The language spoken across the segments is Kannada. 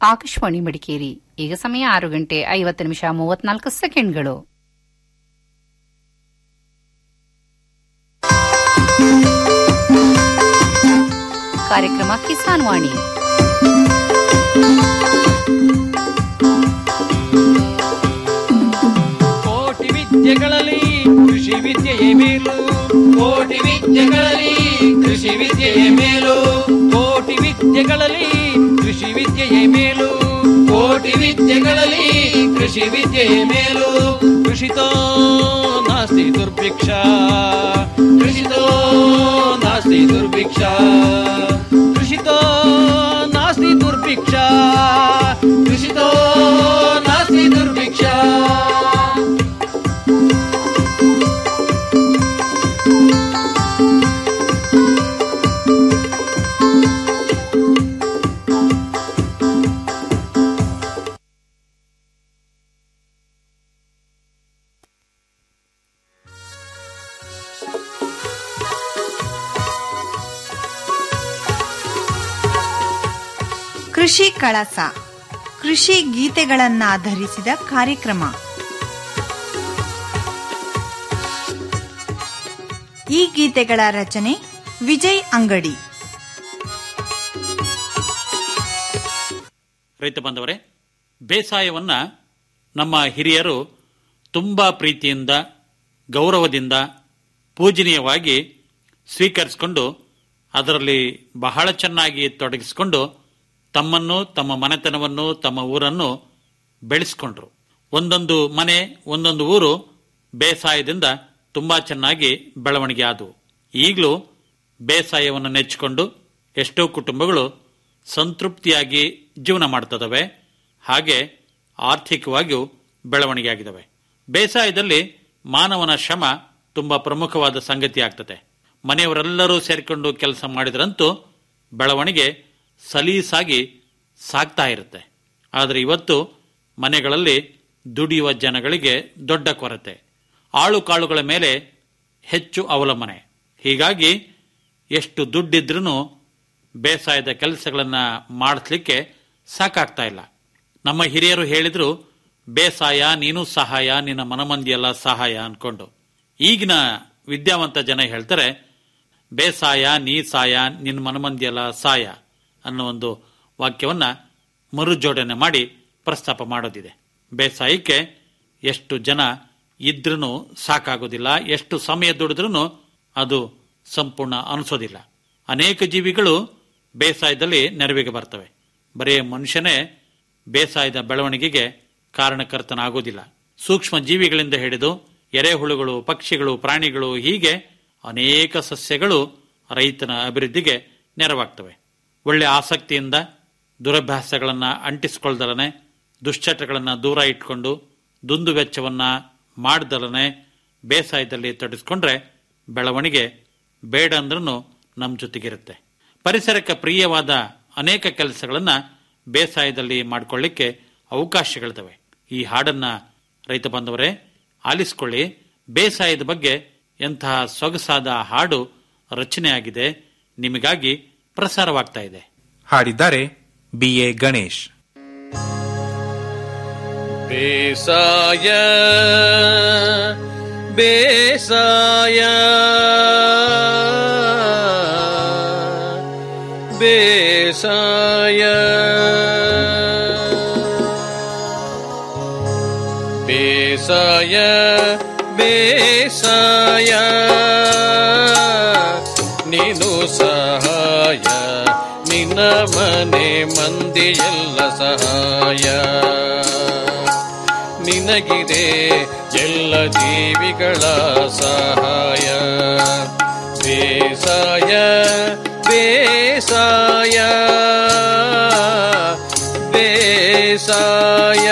ಆಕಾಶವಾಣಿ ಮಡಿಕೇರಿ ಈಗ ಸಮಯ ಆರು ಗಂಟೆ ಐವತ್ತು ನಿಮಿಷ ಮೂವತ್ನಾಲ್ಕು ಸೆಕೆಂಡ್ಗಳು ಕಾರ್ಯಕ್ರಮ ಕಿಸಾನ್ ವಾಣಿ ಕೋಟಿ ವಿದ್ಯೆಗಳಲ್ಲಿ ಕೃಷಿ ವಿದ್ಯೆಯೇ ಮೇಲು ಕೋಟಿ ವಿದ್ಯೆಗಳಲ್ಲಿ ಕೃಷಿ ವಿದ್ಯೆಯೇ ಮೇಲು ಕೋಟಿ ವಿದ್ಯೆಗಳಲ್ಲಿ ಕೃಷಿ ವಿದ್ಯೆಯೇ ಮೇಲು ಕೋಟಿ ವಿದ್ಯೆಗಳಲ್ಲಿ ಕೃಷಿ ವಿದ್ಯೆಯೇ ಮೇಲು ಕೃಷಿತೋ ನಾಸ್ತಿ ದುರ್ಭಿಕ್ಷ ಕೃಷಿತೋ ನಾಸ್ತಿ ದುರ್ಭಿಕ್ಷ ಕೃಷಿತೋ ನಾಸ್ತಿ ದುರ್ಭಿಕ್ಷ ಕೃಷಿತೋ ನಾಸ್ತಿ ದುರ್ಭಿಕ್ಷ ಕೃಷಿ ಕಳಸ ಕೃಷಿ ಗೀತೆಗಳನ್ನಾಧರಿಸಿದ ಕಾರ್ಯಕ್ರಮ ಈ ಗೀತೆಗಳ ರಚನೆ ವಿಜಯ್ ಅಂಗಡಿ ರೈತ ಬಾಂಧವರೇ ಬೇಸಾಯವನ್ನ ನಮ್ಮ ಹಿರಿಯರು ತುಂಬಾ ಪ್ರೀತಿಯಿಂದ ಗೌರವದಿಂದ ಪೂಜನೀಯವಾಗಿ ಸ್ವೀಕರಿಸಿಕೊಂಡು ಅದರಲ್ಲಿ ಬಹಳ ಚೆನ್ನಾಗಿ ತೊಡಗಿಸಿಕೊಂಡು ತಮ್ಮನ್ನು ತಮ್ಮ ಮನೆತನವನ್ನು ತಮ್ಮ ಊರನ್ನು ಬೆಳೆಸಿಕೊಂಡ್ರು ಒಂದೊಂದು ಮನೆ ಒಂದೊಂದು ಊರು ಬೇಸಾಯದಿಂದ ತುಂಬಾ ಚೆನ್ನಾಗಿ ಬೆಳವಣಿಗೆ ಆದವು ಈಗಲೂ ಬೇಸಾಯವನ್ನು ನೆಚ್ಚಿಕೊಂಡು ಎಷ್ಟೋ ಕುಟುಂಬಗಳು ಸಂತೃಪ್ತಿಯಾಗಿ ಜೀವನ ಮಾಡ್ತದವೆ ಹಾಗೆ ಆರ್ಥಿಕವಾಗಿಯೂ ಬೆಳವಣಿಗೆ ಆಗಿದವೆ ಬೇಸಾಯದಲ್ಲಿ ಮಾನವನ ಶ್ರಮ ತುಂಬಾ ಪ್ರಮುಖವಾದ ಸಂಗತಿ ಆಗ್ತದೆ ಮನೆಯವರೆಲ್ಲರೂ ಸೇರಿಕೊಂಡು ಕೆಲಸ ಮಾಡಿದ್ರಂತೂ ಬೆಳವಣಿಗೆ ಸಲೀಸಾಗಿ ಸಾಗ್ತಾ ಇರುತ್ತೆ ಆದರೆ ಇವತ್ತು ಮನೆಗಳಲ್ಲಿ ದುಡಿಯುವ ಜನಗಳಿಗೆ ದೊಡ್ಡ ಕೊರತೆ ಆಳು ಕಾಳುಗಳ ಮೇಲೆ ಹೆಚ್ಚು ಅವಲಂಬನೆ ಹೀಗಾಗಿ ಎಷ್ಟು ದುಡ್ಡಿದ್ರೂ ಬೇಸಾಯದ ಕೆಲಸಗಳನ್ನು ಮಾಡಿಸ್ಲಿಕ್ಕೆ ಸಾಕಾಗ್ತಾ ಇಲ್ಲ ನಮ್ಮ ಹಿರಿಯರು ಹೇಳಿದ್ರು ಬೇಸಾಯ ನೀನು ಸಹಾಯ ನಿನ್ನ ಮನಮಂದಿಯಲ್ಲ ಸಹಾಯ ಅನ್ಕೊಂಡು ಈಗಿನ ವಿದ್ಯಾವಂತ ಜನ ಹೇಳ್ತಾರೆ ಬೇಸಾಯ ನೀ ಸಾಯ ನಿನ್ನ ಮನಮಂದಿಯಲ್ಲ ಸಾಯ ಅನ್ನೋ ಒಂದು ವಾಕ್ಯವನ್ನ ಮರುಜೋಡಣೆ ಮಾಡಿ ಪ್ರಸ್ತಾಪ ಮಾಡೋದಿದೆ ಬೇಸಾಯಕ್ಕೆ ಎಷ್ಟು ಜನ ಇದ್ರೂ ಸಾಕಾಗೋದಿಲ್ಲ ಎಷ್ಟು ಸಮಯ ದುಡಿದ್ರೂ ಅದು ಸಂಪೂರ್ಣ ಅನಿಸೋದಿಲ್ಲ ಅನೇಕ ಜೀವಿಗಳು ಬೇಸಾಯದಲ್ಲಿ ನೆರವಿಗೆ ಬರ್ತವೆ ಬರೀ ಮನುಷ್ಯನೇ ಬೇಸಾಯದ ಬೆಳವಣಿಗೆಗೆ ಕಾರಣಕರ್ತನಾಗೋದಿಲ್ಲ ಸೂಕ್ಷ್ಮ ಜೀವಿಗಳಿಂದ ಹಿಡಿದು ಎರೆಹುಳುಗಳು ಪಕ್ಷಿಗಳು ಪ್ರಾಣಿಗಳು ಹೀಗೆ ಅನೇಕ ಸಸ್ಯಗಳು ರೈತನ ಅಭಿವೃದ್ಧಿಗೆ ನೆರವಾಗ್ತವೆ ಒಳ್ಳೆ ಆಸಕ್ತಿಯಿಂದ ದುರಭ್ಯಾಸಗಳನ್ನು ಅಂಟಿಸಿಕೊಳ್ದಲನೆ ದುಶ್ಚಟಗಳನ್ನು ದೂರ ಇಟ್ಕೊಂಡು ದುಂದು ವೆಚ್ಚವನ್ನ ಮಾಡ್ದಲನೆ ಬೇಸಾಯದಲ್ಲಿ ತೊಡಗಿಸ್ಕೊಂಡ್ರೆ ಬೆಳವಣಿಗೆ ಬೇಡ ಅಂದ್ರೂ ನಮ್ಮ ಜೊತೆಗಿರುತ್ತೆ ಪರಿಸರಕ್ಕೆ ಪ್ರಿಯವಾದ ಅನೇಕ ಕೆಲಸಗಳನ್ನ ಬೇಸಾಯದಲ್ಲಿ ಮಾಡಿಕೊಳ್ಳಿಕ್ಕೆ ಅವಕಾಶಗಳಿದಾವೆ ಈ ಹಾಡನ್ನ ರೈತ ಬಾಂಧವರೇ ಆಲಿಸ್ಕೊಳ್ಳಿ ಬೇಸಾಯದ ಬಗ್ಗೆ ಎಂತಹ ಸೊಗಸಾದ ಹಾಡು ರಚನೆಯಾಗಿದೆ ನಿಮಗಾಗಿ ಪ್ರಸಾರವಾಗ್ತಾ ಇದೆ ಹಾಡಿದ್ದಾರೆ ಬಿ ಎ ಗಣೇಶ್ ಬೇಸಾಯ ಬೇಸಾಯ ಬೇಸಾಯ ಬೇಸಾಯ ಬೇಸಾಯ ನೀನು ಸಹಾಯ ನಿನ್ನ ಮನೆ ಮಂದಿಯೆಲ್ಲ ಸಹಾಯ ನಿನಗಿದೆ ಎಲ್ಲ ಜೀವಿಗಳ ಸಹಾಯ ಬೇಸಾಯ ಬೇಸಾಯ ಬೇಸಾಯ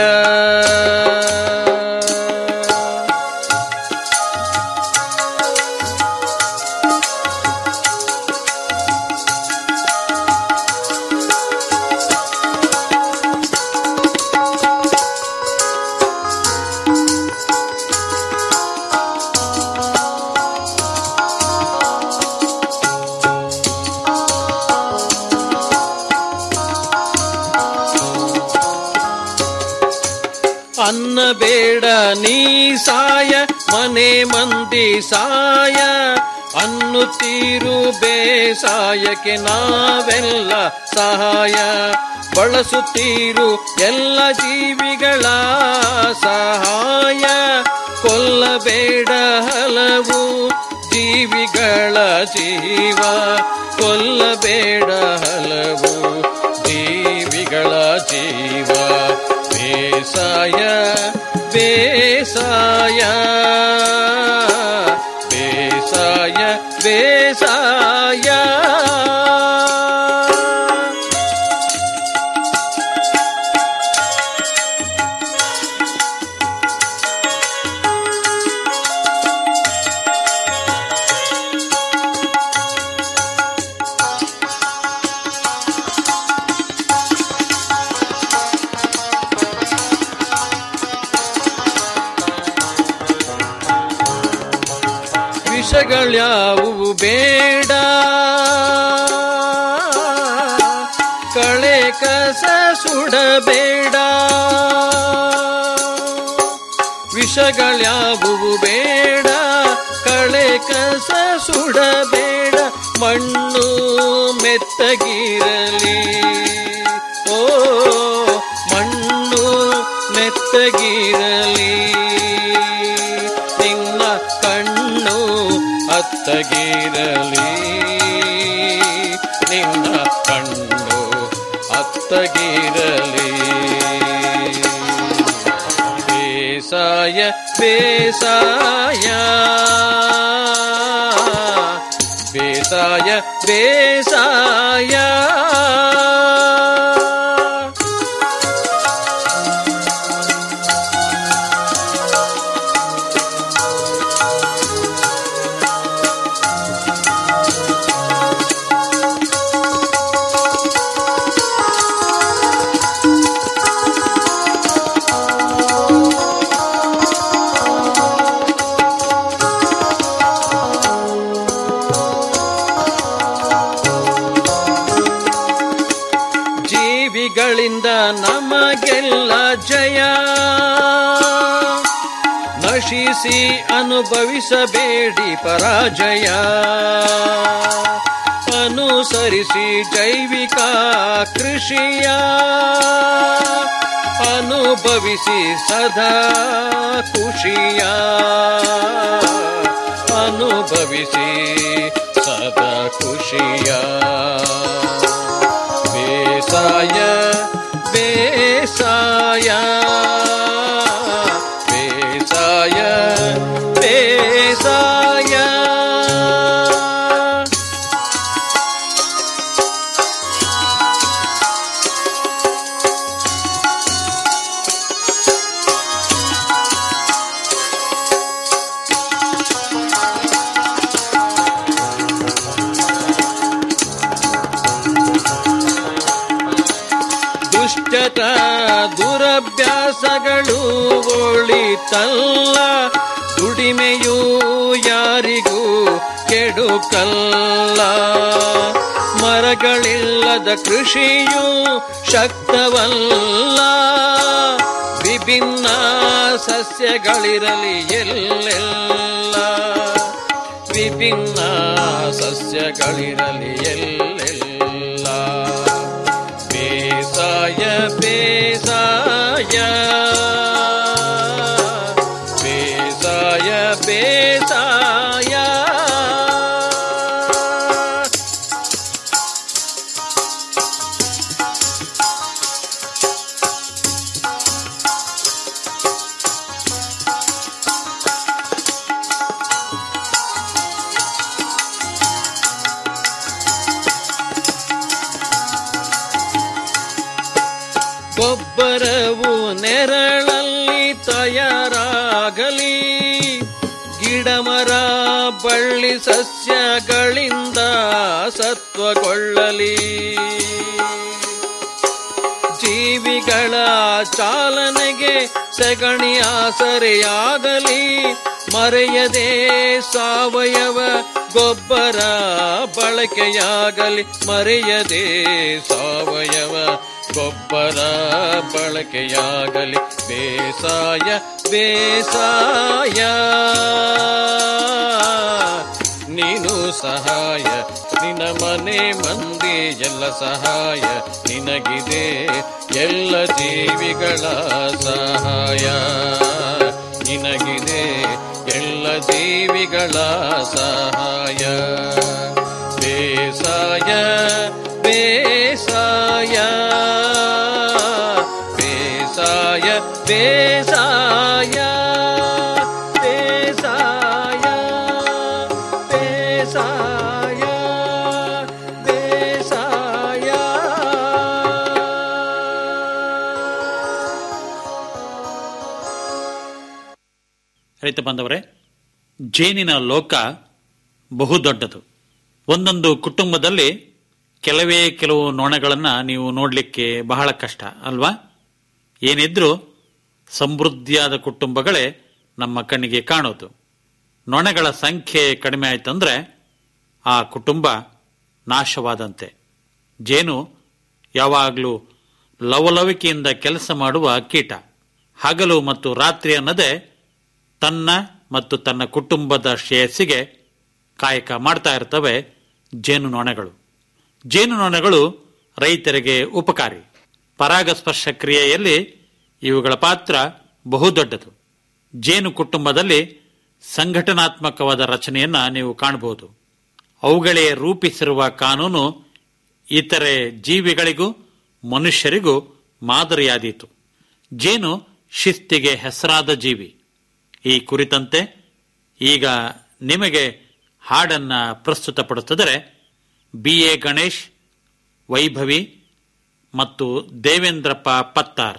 ಬೇಸಾಯ ಮನೆ ಮಂದಿ ಸಾಯ ಅನ್ನುತ್ತೀರು ಬೇಸಾಯಕ್ಕೆ ನಾವೆಲ್ಲ ಸಹಾಯ ಬಳಸುತ್ತೀರು ಎಲ್ಲ ಜೀವಿಗಳ ಸಹಾಯ ಕೊಲ್ಲಬೇಡ ಹಲವು ಜೀವಿಗಳ ಜೀವ ಕೊಲ್ಲಬೇಡ ಹಲವು ಜೀವಿಗಳ ಜೀವ ಬೇಸಾಯ ಬೇಸಾಯ ಬೇಸಾಯ ಬೇಸಾಯ ವಿಷಗಳ್ಯಾವುವು ಬೇಡ ಕಳೆ ಕಸ ಸುಡಬೇಡ ವಿಷಗಳ್ಯಾವುವು ಬೇಡ ಕಳೆ ಕಸ ಸುಡಬೇಡ ಮಣ್ಣು ಮೆತ್ತಗಿರಲಿ ಓ ಮಣ್ಣು ಮೆತ್ತಗಿರಲಿ ನಿನ್ನ ಕಣ್ಣು ಅತ್ತಗಿರಲಿ ನಿನ್ನ ಕಣ್ಣು ಅತ್ತಗಿರಲಿ ಬೇಸಾಯ ಬೇಸಾಯ ಬೇಸಾಯ ಬೇಸಾಯ ಜೀವಿಗಳಿಂದ ನಮಗೆಲ್ಲ ಜಯ ನಶಿಸಿ ಅನುಭವಿಸಬೇಡಿ ಪರಾಜಯ ಅನುಸರಿಸಿ ಜೈವಿಕ ಕೃಷಿಯ ಅನುಭವಿಸಿ ಸದಾ ಖುಷಿಯ ಅನುಭವಿಸಿ ಸದಾ ಖುಷಿಯ ಬೇಸಾಯ ಬೇಸಾಯ ಬೇಸಾಯ ಬೇಸಾಯ ದುಷ್ಟತ ದುರಭ್ಯಾಸಗಳು ಒಳಿತಲ್ಲ ದುಡಿಮೆಯು ಯಾರಿಗೂ ಕೆಡುಕಲ್ಲ ಮರಗಳಿಲ್ಲದ ಕೃಷಿಯು ಶಕ್ತವಲ್ಲ ವಿಭಿನ್ನ ಸಸ್ಯಗಳಿರಲಿ ಎಲ್ಲೆಲ್ಲ ವಿಭಿನ್ನ ಸಸ್ಯಗಳಿರಲಿ ಎಲ್ಲೆಲ್ಲ ಬೇಸಾಯ ಬೇಸಾಯ ಬೇಸಾಯ ಬೇಸಾಯ ಗೊಬ್ಬರವು ನೆರಳಲ್ಲಿ ತಯಾರಾಗಲಿ ಗಿಡಮರ ಬಳ್ಳಿ ಸಸ್ಯಗಳಿಂದ ಸತ್ವಗೊಳ್ಳಲಿ ಜೀವಿಗಳ ಚಾಲನೆಗೆ ಸಗಣಿ ಆಸರೆಯಾಗಲಿ ಮರೆಯದೆ ಸಾವಯವ ಗೊಬ್ಬರ ಬಳಕೆಯಾಗಲಿ ಮರೆಯದೆ ಸಾವಯವ ಗೊಬ್ಬರ ಬಳಕೆಯಾಗಲಿ ಬೇಸಾಯ ಬೇಸಾಯ ನೀನು ಸಹಾಯ ನಿನ್ನ ಮನೆ ಮಂದಿ ಎಲ್ಲ ಸಹಾಯ ನಿನಗಿದೆ ಎಲ್ಲ ಜೀವಿಗಳ ಸಹಾಯ ನಿನಗಿದೆ ಎಲ್ಲ ಜೀವಿಗಳ ಸಹಾಯ ಬೇಸಾಯ ಬೇಸಾಯ ಬೇಸಾಯ ಬೇಸಾಯ ಬೇಸಾಯ ಬೇಸಾಯ ಬೇಸಾಯ ರೈತ ಬಾಂಧವರೇ ಜೇನಿನ ಲೋಕ ಬಹುದೊಡ್ಡದು ಒಂದೊಂದು ಕುಟುಂಬದಲ್ಲಿ ಕೆಲವೇ ಕೆಲವು ನೊಣಗಳನ್ನ ನೀವು ನೋಡಲಿಕ್ಕೆ ಬಹಳ ಕಷ್ಟ ಅಲ್ವಾ ಏನಿದ್ರೂ ಸಮೃದ್ಧಿಯಾದ ಕುಟುಂಬಗಳೇ ನಮ್ಮ ಕಣ್ಣಿಗೆ ಕಾಣೋದು ನೊಣಗಳ ಸಂಖ್ಯೆ ಕಡಿಮೆ ಆಯ್ತಂದ್ರೆ ಆ ಕುಟುಂಬ ನಾಶವಾದಂತೆ ಜೇನು ಯಾವಾಗಲೂ ಲವಲವಿಕೆಯಿಂದ ಕೆಲಸ ಮಾಡುವ ಕೀಟ ಹಗಲು ಮತ್ತು ರಾತ್ರಿ ಅನ್ನದೇ ತನ್ನ ಮತ್ತು ತನ್ನ ಕುಟುಂಬದ ಶ್ರೇಯಸ್ಸಿಗೆ ಕಾಯಕ ಮಾಡ್ತಾ ಇರ್ತವೆ ಜೇನುನೊಣಗಳು ಜೇನುನೊಣಗಳು ರೈತರಿಗೆ ಉಪಕಾರಿ ಪರಾಗಸ್ಪರ್ಶ ಕ್ರಿಯೆಯಲ್ಲಿ ಇವುಗಳ ಪಾತ್ರ ಬಹುದೊಡ್ಡದು ಜೇನು ಕುಟುಂಬದಲ್ಲಿ ಸಂಘಟನಾತ್ಮಕವಾದ ರಚನೆಯನ್ನ ನೀವು ಕಾಣಬಹುದು ಅವುಗಳೇ ರೂಪಿಸಿರುವ ಕಾನೂನು ಇತರೆ ಜೀವಿಗಳಿಗೂ ಮನುಷ್ಯರಿಗೂ ಮಾದರಿಯಾದೀತು ಜೇನು ಶಿಸ್ತಿಗೆ ಹೆಸರಾದ ಜೀವಿ ಈ ಕುರಿತಂತೆ ಈಗ ನಿಮಗೆ ಹಾಡನ್ನ ಪ್ರಸ್ತುತಪಡುತ್ತಿದ್ದರೆ ಬಿ ಎ ಗಣೇಶ್ ವೈಭವಿ ಮತ್ತು Devendrappa Pattar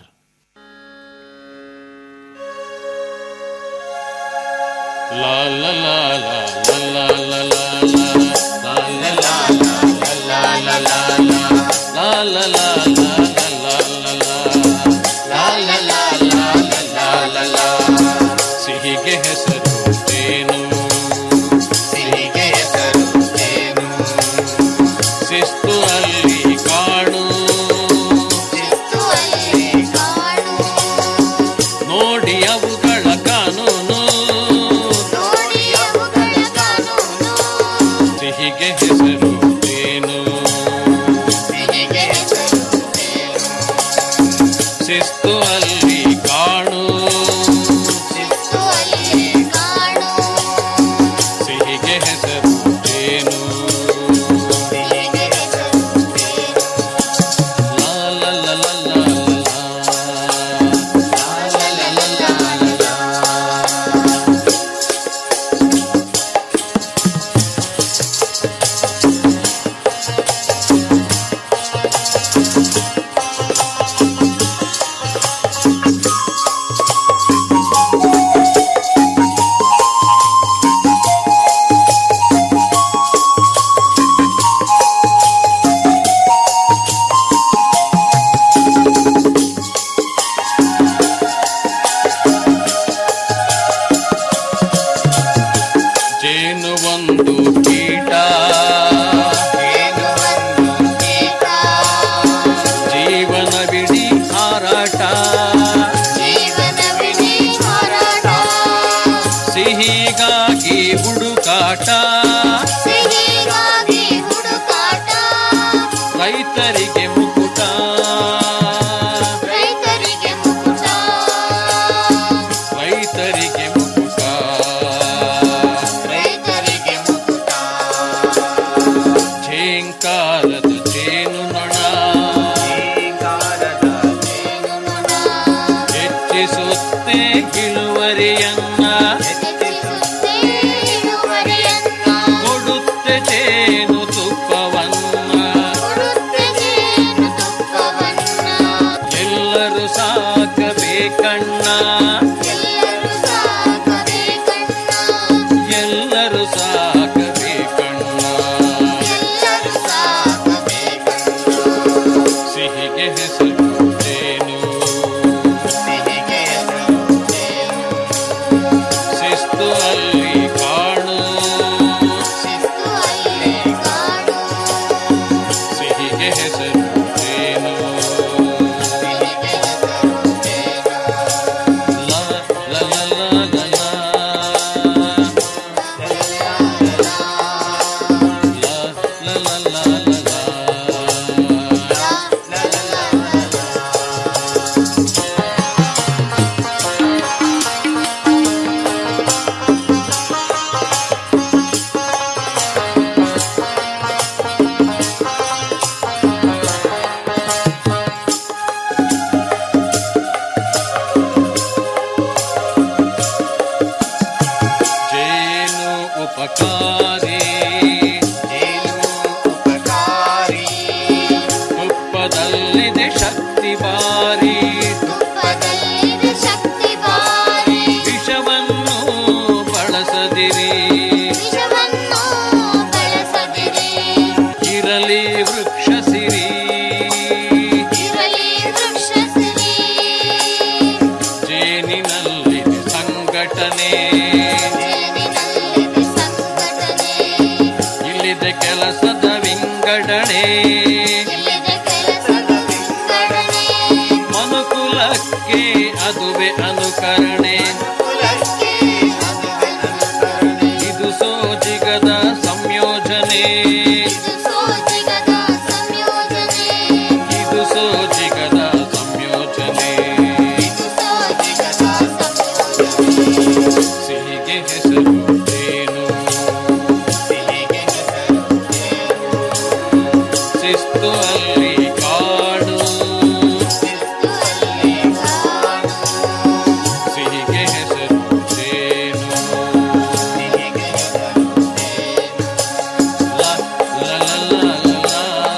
La la la la la la la la la la la la la la la la la ಸಿಹಿಗೆ ಹೆಸರು ಏನು ಸಿಹಿಗೆ ಹೆಸರು ಏನು ಶಿಸ್ತು ಅಲ್ಲಿ ಕಾಣು ಶಿಸ್ತು ಅಲ್ಲಿ ಕಾಣು ನೋಡಿ ಅವುಗಳ ಕಾನೂನು ನೋಡಿ ಅವುಗಳ ಕಾನೂನು ಸಿಹಿಗೆ ಹೆಸರು ಏನು ಸಿಹಿಗೆ ಹೆಸರು ಏನು ಶಿಸ್ತು ಅಲ್ಲಿ ಕಾಣು ಶಿಸ್ತು ಅಲ್ಲಿ ಕಾಣು ಸಿಹಿಗೆ ಹೆಸರು ಏನು ಸಿಹಿಗೆ ಹೆಸರು ಏನು ಲಾ ಲಾ ಲಾ ಲಾ ಲಾ ಜೇನು ಒಂದು ಕೀಟ ಏನು ಒಂದು ಕೀಟ ಜೀವನ ಬಿಡಿ ಹಾರಾಟ ಜೀವನ ಬಿಡಿ ಹೋರಾಟ ಸಿಹಿಗಾಗಿ ಹುಡುಕಾಟ ಸಿಹಿಗಾಗಿ ಹುಡುಕಾಟ ರೈತರಿಗೆ ಮುಕುಟ ರೈತರಿಗೆ ಮುಕುಟ ರೈತರಿಗೆ ಮುಕುಟ ರೈತರಿಗೆ ಮುಕುಟ ಝೇಂಕಾರದ ಜೇನು ನೊಣ ಶ್ರೀಕಾರದ ಜೇನು ನೊಣ ಹೆಚ್ಚಿಸುತ್ತೆ ಇಳುವರಿಯನ್ನ ಹೆಚ್ಚಿಸುತ್ತೆ ಇಳುವರಿಯನ್ನ ಕೊಡುತ್ತೆ ಜೇನು ತುಪ್ಪವನ್ನ ಕೊಡುತ್ತೆ ಜೇನು ತುಪ್ಪವನ್ನ ಎಲ್ಲರೂ ಸಾಕಬೇಕಣ್ಣ ಎಲ್ಲರೂ ಸಾಕಬೇಕಣ್ಣ ಎಲ್ಲರೂ ಸಾಕಬೇಕಣ್ಣ ಎಲ್ಲರೂ ಸಾಕಬೇಕಣ್ಣ ಸಿಹಿಗೆ ಹೆಸರು ಜೇನು ಸಿಹಿಗೆ ಹೆಸರು ಜೇನು ಶಿಸ್ತು ಅಲ್ಲಿ ಕಾಣು ಶಿಸ್ತು ಅಲ್ಲಿ ಕಾಣು ಸಿಹಿಗೆ ಹೆಸರು ಜೇನು ಉಪಕಾರಿ ಜೇನು ಉಪಕಾರಿ ತುಪ್ಪದಲ್ಲಿದೆ ಶಕ್ತಿ ಬಾರಿ ತುಪ್ಪದಲ್ಲಿದೆ ಶಕ್ತಿ ಬಾರಿ ವಿಷವನ್ನು ಬಳಸದಿರಿ ವಿಷವನ್ನು ಬಳಸದಿರಿ ಇರಲಿ ವೃಕ್ಷ ಸಿರಿ ಇರಲಿ ವೃಕ್ಷ ಸಿರಿ ಜೇನಿನಲ್ಲಿದೆ ಸಂಘಟನೆ ಜೇನಿನಲ್ಲಿದೆ ಸಂಘಟನೆ ಇಲ್ಲಿದೆ ಕೆಲಸದ ವಿಂಗಡಣೆ ಇಲ್ಲಿದೆ ಕೆಲಸದ ವಿಂಗಡಣೆ ಮನುಕುಲಕ್ಕೆ ಅದುವೆ ಅನುಕರಣೆ ಕುಲಕ್ಕೆ ಅದುವೆ ಅನುಕರಣೆ ಇದು ಸೋಜಿಗದ ಸಂಯೋಜನೆ ಇದು ಸೋಜಿಗದ ಸಂಯೋಜನೆ ಇದು ಸೋಜಿಗದ ಸಂಯೋಜನೆ ಇದು ಸೋಜಿಗದ ಸಂಯೋಜನೆ ಸಿಹಿಗೆ ಹೆಸರು ಏನು ಸಿಹಿಗೆ ಹೆಸರು ಜೇನು ಶಿಸ್ತು ಅಲ್ಲಿ ಕಾಡು ಶಿಸ್ತು ಅಲ್ಲಿ ಕಾಡು ಸಿಹಿಗೆ ಹೆಸರು ಏನು ಸಿಹಿಗೆ ಹೆಸರು ಜೇನು ಲ ಲ ಲ ಲ ಲ ಲ.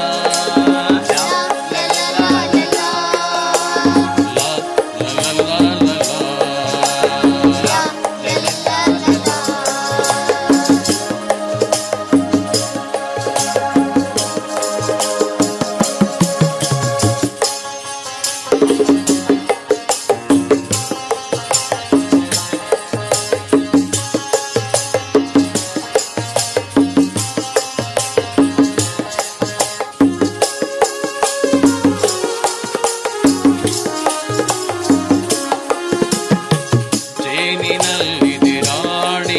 ಜೇನಿನಲ್ಲಿದೆ ರಾಣಿ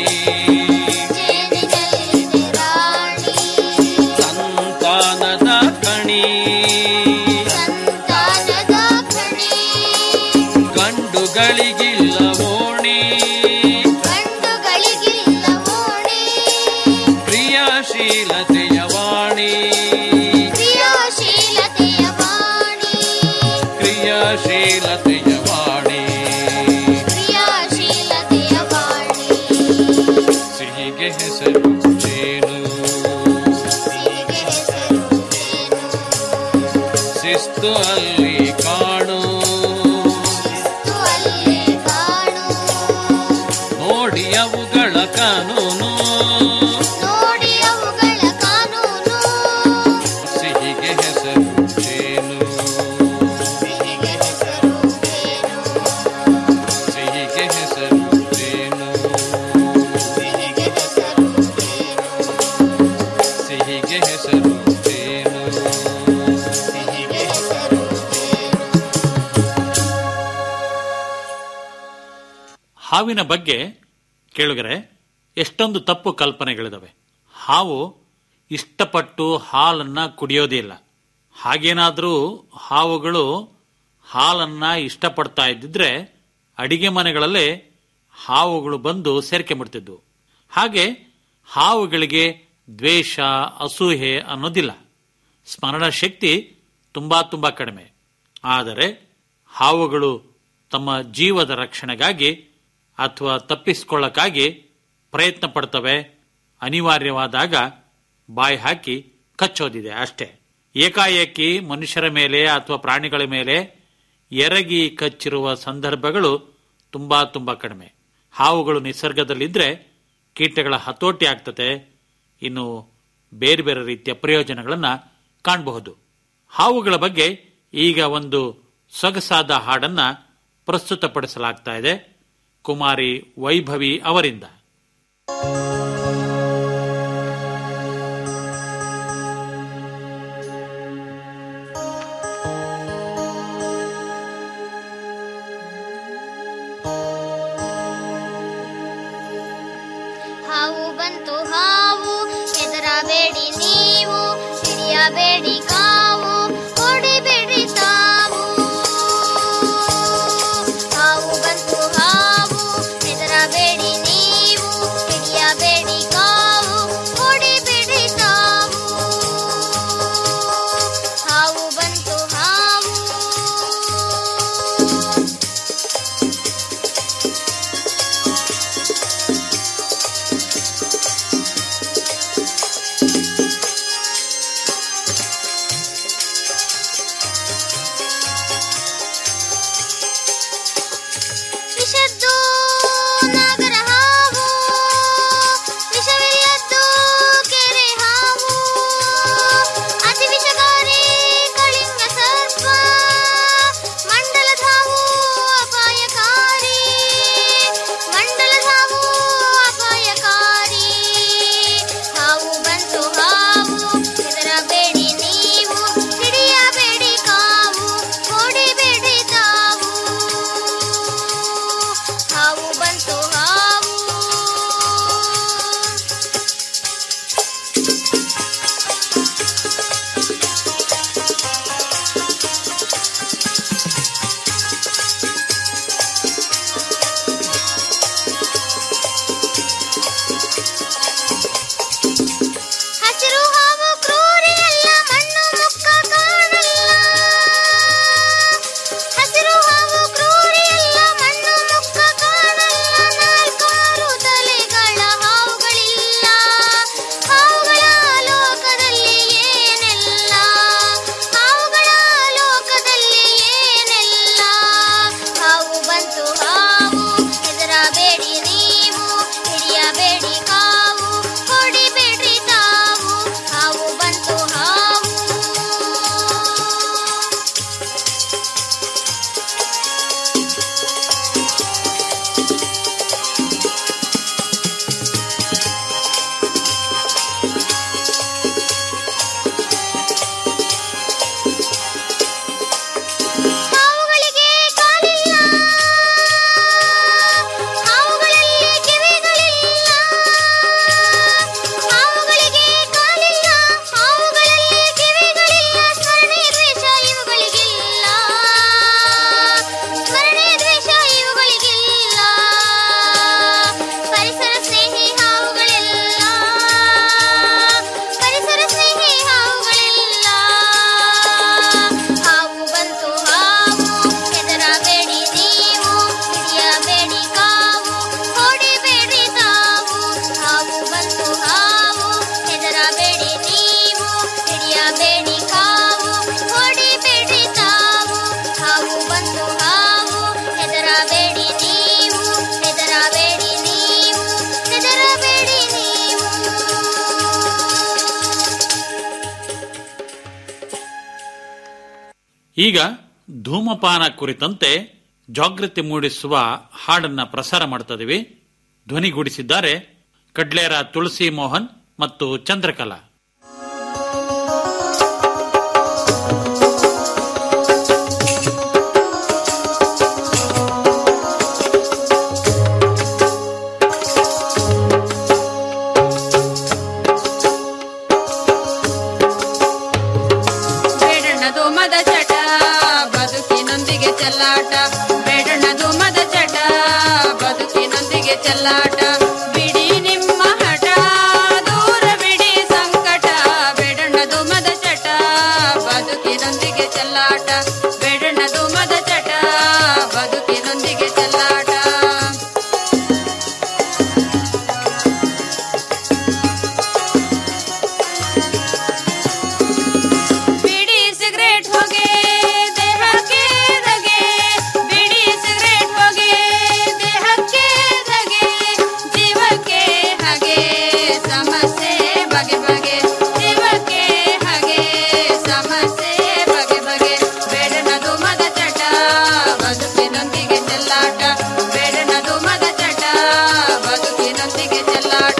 ಸಂತಾನದ ಕಣಿ ಗಂಡುಗಳಿಗಿಲ್ಲ ಓಣಿ ಕ್ರಿಯಾಶೀಲತೆಯ ವಾಣಿ ಕ್ರಿಯಾಶೀಲತೆಯ ವಾಣಿ ಸಿಹಿಗೆ ಹೆಸರು ಜೇನು ಶಿಸ್ತು ಅಲ್ಲಿ ಕಾಣು ನೋಡಿ ಅವುಗಳ ಕಾನೂನು ನೋಡಿ ಅವುಗಳ ಕಾನೂನು ಸಿಹಿಗೆ ಹೆಸರು ಜೇನು ಸಿಹಿಗೆ ಹೆಸರು ಜೇನು ಸಿಹಿಗೆ ಹೆಸರು ಜೇನು ಸಿಹಿಗೆ ಹೆಸರು ಜೇನು ಸಿಹಿಗೆ ಹೆಸರು ಜೇನು ಸಿಹಿಗೆ ಹೆಸರು ಜೇನು ಹಾವಿನ ಬಗ್ಗೆ ಕೇಳುಗರೆ ಎಷ್ಟೊಂದು ತಪ್ಪು ಕಲ್ಪನೆಗಳಿದಾವೆ ಹಾವು ಇಷ್ಟಪಟ್ಟು ಹಾಲನ್ನ ಕುಡಿಯೋದೇ ಇಲ್ಲ ಹಾಗೇನಾದರೂ ಹಾವುಗಳು ಹಾಲನ್ನ ಇಷ್ಟಪಡ್ತಾ ಇದ್ದಿದ್ರೆ ಅಡಿಗೆ ಮನೆಗಳಲ್ಲೇ ಹಾವುಗಳು ಬಂದು ಸೇರ್ಕೊಂಡ್ಬಿಡ್ತಿದ್ವು ಹಾಗೆ ಹಾವುಗಳಿಗೆ ದ್ವೇಷ ಅಸೂಹೆ ಅನ್ನೋದಿಲ್ಲ ಸ್ಮರಣ ಶಕ್ತಿ ತುಂಬಾ ತುಂಬಾ ಕಡಿಮೆ ಆದರೆ ಹಾವುಗಳು ತಮ್ಮ ಜೀವದ ರಕ್ಷಣೆಗಾಗಿ ಅಥವಾ ತಪ್ಪಿಸಿಕೊಳ್ಳಕ್ಕಾಗಿ ಪ್ರಯತ್ನ ಪಡ್ತವೆ ಅನಿವಾರ್ಯವಾದಾಗ ಬಾಯಿ ಹಾಕಿ ಕಚ್ಚೋದಿದೆ ಅಷ್ಟೇ ಏಕಾಏಕಿ ಮನುಷ್ಯರ ಮೇಲೆ ಅಥವಾ ಪ್ರಾಣಿಗಳ ಮೇಲೆ ಎರಗಿ ಕಚ್ಚಿರುವ ಸಂದರ್ಭಗಳು ತುಂಬಾ ತುಂಬಾ ಕಡಿಮೆ ಹಾವುಗಳು ನಿಸರ್ಗದಲ್ಲಿದ್ರೆ ಕೀಟಗಳ ಹತೋಟಿ ಆಗ್ತದೆ ಇನ್ನು ಬೇರೆ ಬೇರೆ ರೀತಿಯ ಪ್ರಯೋಜನಗಳನ್ನ ಕಾಣಬಹುದು ಹಾವುಗಳ ಬಗ್ಗೆ ಈಗ ಒಂದು ಸೊಗಸಾದ ಹಾಡನ್ನ ಪ್ರಸ್ತುತಪಡಿಸಲಾಗ್ತಾ ಇದೆ ಕುಮಾರಿ ವೈಭವಿ ಅವರಿಂದ ಹಾವು ಬಂತು ಹಾವು ಹೆದರಬೇಡಿ ನೀವು ಹಿಡಿಯಬೇಡಿ ಕಾವು ಹೊಡಿಬೇಡಿ ತಾವು ಹಾವು ಬಂತು ಹಾವು ಹೆದರಬೇಡಿ ನೀವು ಹಿಡಿಯಬೇಡಿ ಕಾವು ಹೊಡಿಬೇಡಿ ತಾವು ಹಾವು ಬಂತು ಹಾವು ಈಗ ಧೂಮಪಾನ ಕುರಿತಂತೆ ಜಾಗೃತಿ ಮೂಡಿಸುವ ಹಾಡನ್ನ ಪ್ರಸಾರ ಮಾಡ್ತಿದ್ದೀವಿ ಧ್ವನಿಗೂಡಿಸಿದ್ದಾರೆ ಕಡ್ಲೇರ ತುಳಸಿ ಮೋಹನ್ ಮತ್ತು ಚಂದ್ರಕಲಾ ಬೇಡಣ್ಣದು ಮದ ಚಟ ಬದುಕಿನೊಂದಿಗೆ ಚೆಲ್ಲಾಟ ಬೇಡಣ್ಣದು ಮದ ಚಟ ಬದುಕಿನೊಂದಿಗೆ ಚೆಲ್ಲಾಟ ಬಿಡಿ ನಿಮ್ಮ ಹಠ ದೂರ ಬಿಡಿ ಸಂಕಟ ಬೇಡಣ್ಣದು ಮದ ಚಟ ಬದುಕಿನೊಂದಿಗೆ ಚೆಲ್ಲಾಟ ಬೇಡಣ್ಣದು ಮದ ಚಟ ಬದುಕಿನೊಂದಿಗೆ ಚೆಲ್ಲಾಟ ಬಿಡಿ ಸಿಗರೇಟ್ ಹೊಗೆ ದೇಹಕ್ಕೆ ಧಗೆ ಬಿಡಿ ಸಿಗರೇಟ್ ಹೊಗೆ ದೇಹಕ್ಕೆ ಧಗೆ ಜೀವಕ್ಕೆ ಹಾಗೆ ಸಮಸ್ಯೆ ಬಗೆ ಬಗೆ ಜೀವಕ್ಕೆ ಹಾಗೆ ಸಮಸ್ಯೆ ಬಗೆ ಬಗೆ ಬೇಡನದು ಮದ ಚಟ ಬದುಕಿನೊಂದಿಗೆ ಚೆಲ್ಲಾಟ ಬೇಡನದು ಮದ ಚಟ ಬದುಕಿನೊಂದಿಗೆ ಚೆಲ್ಲಾಟ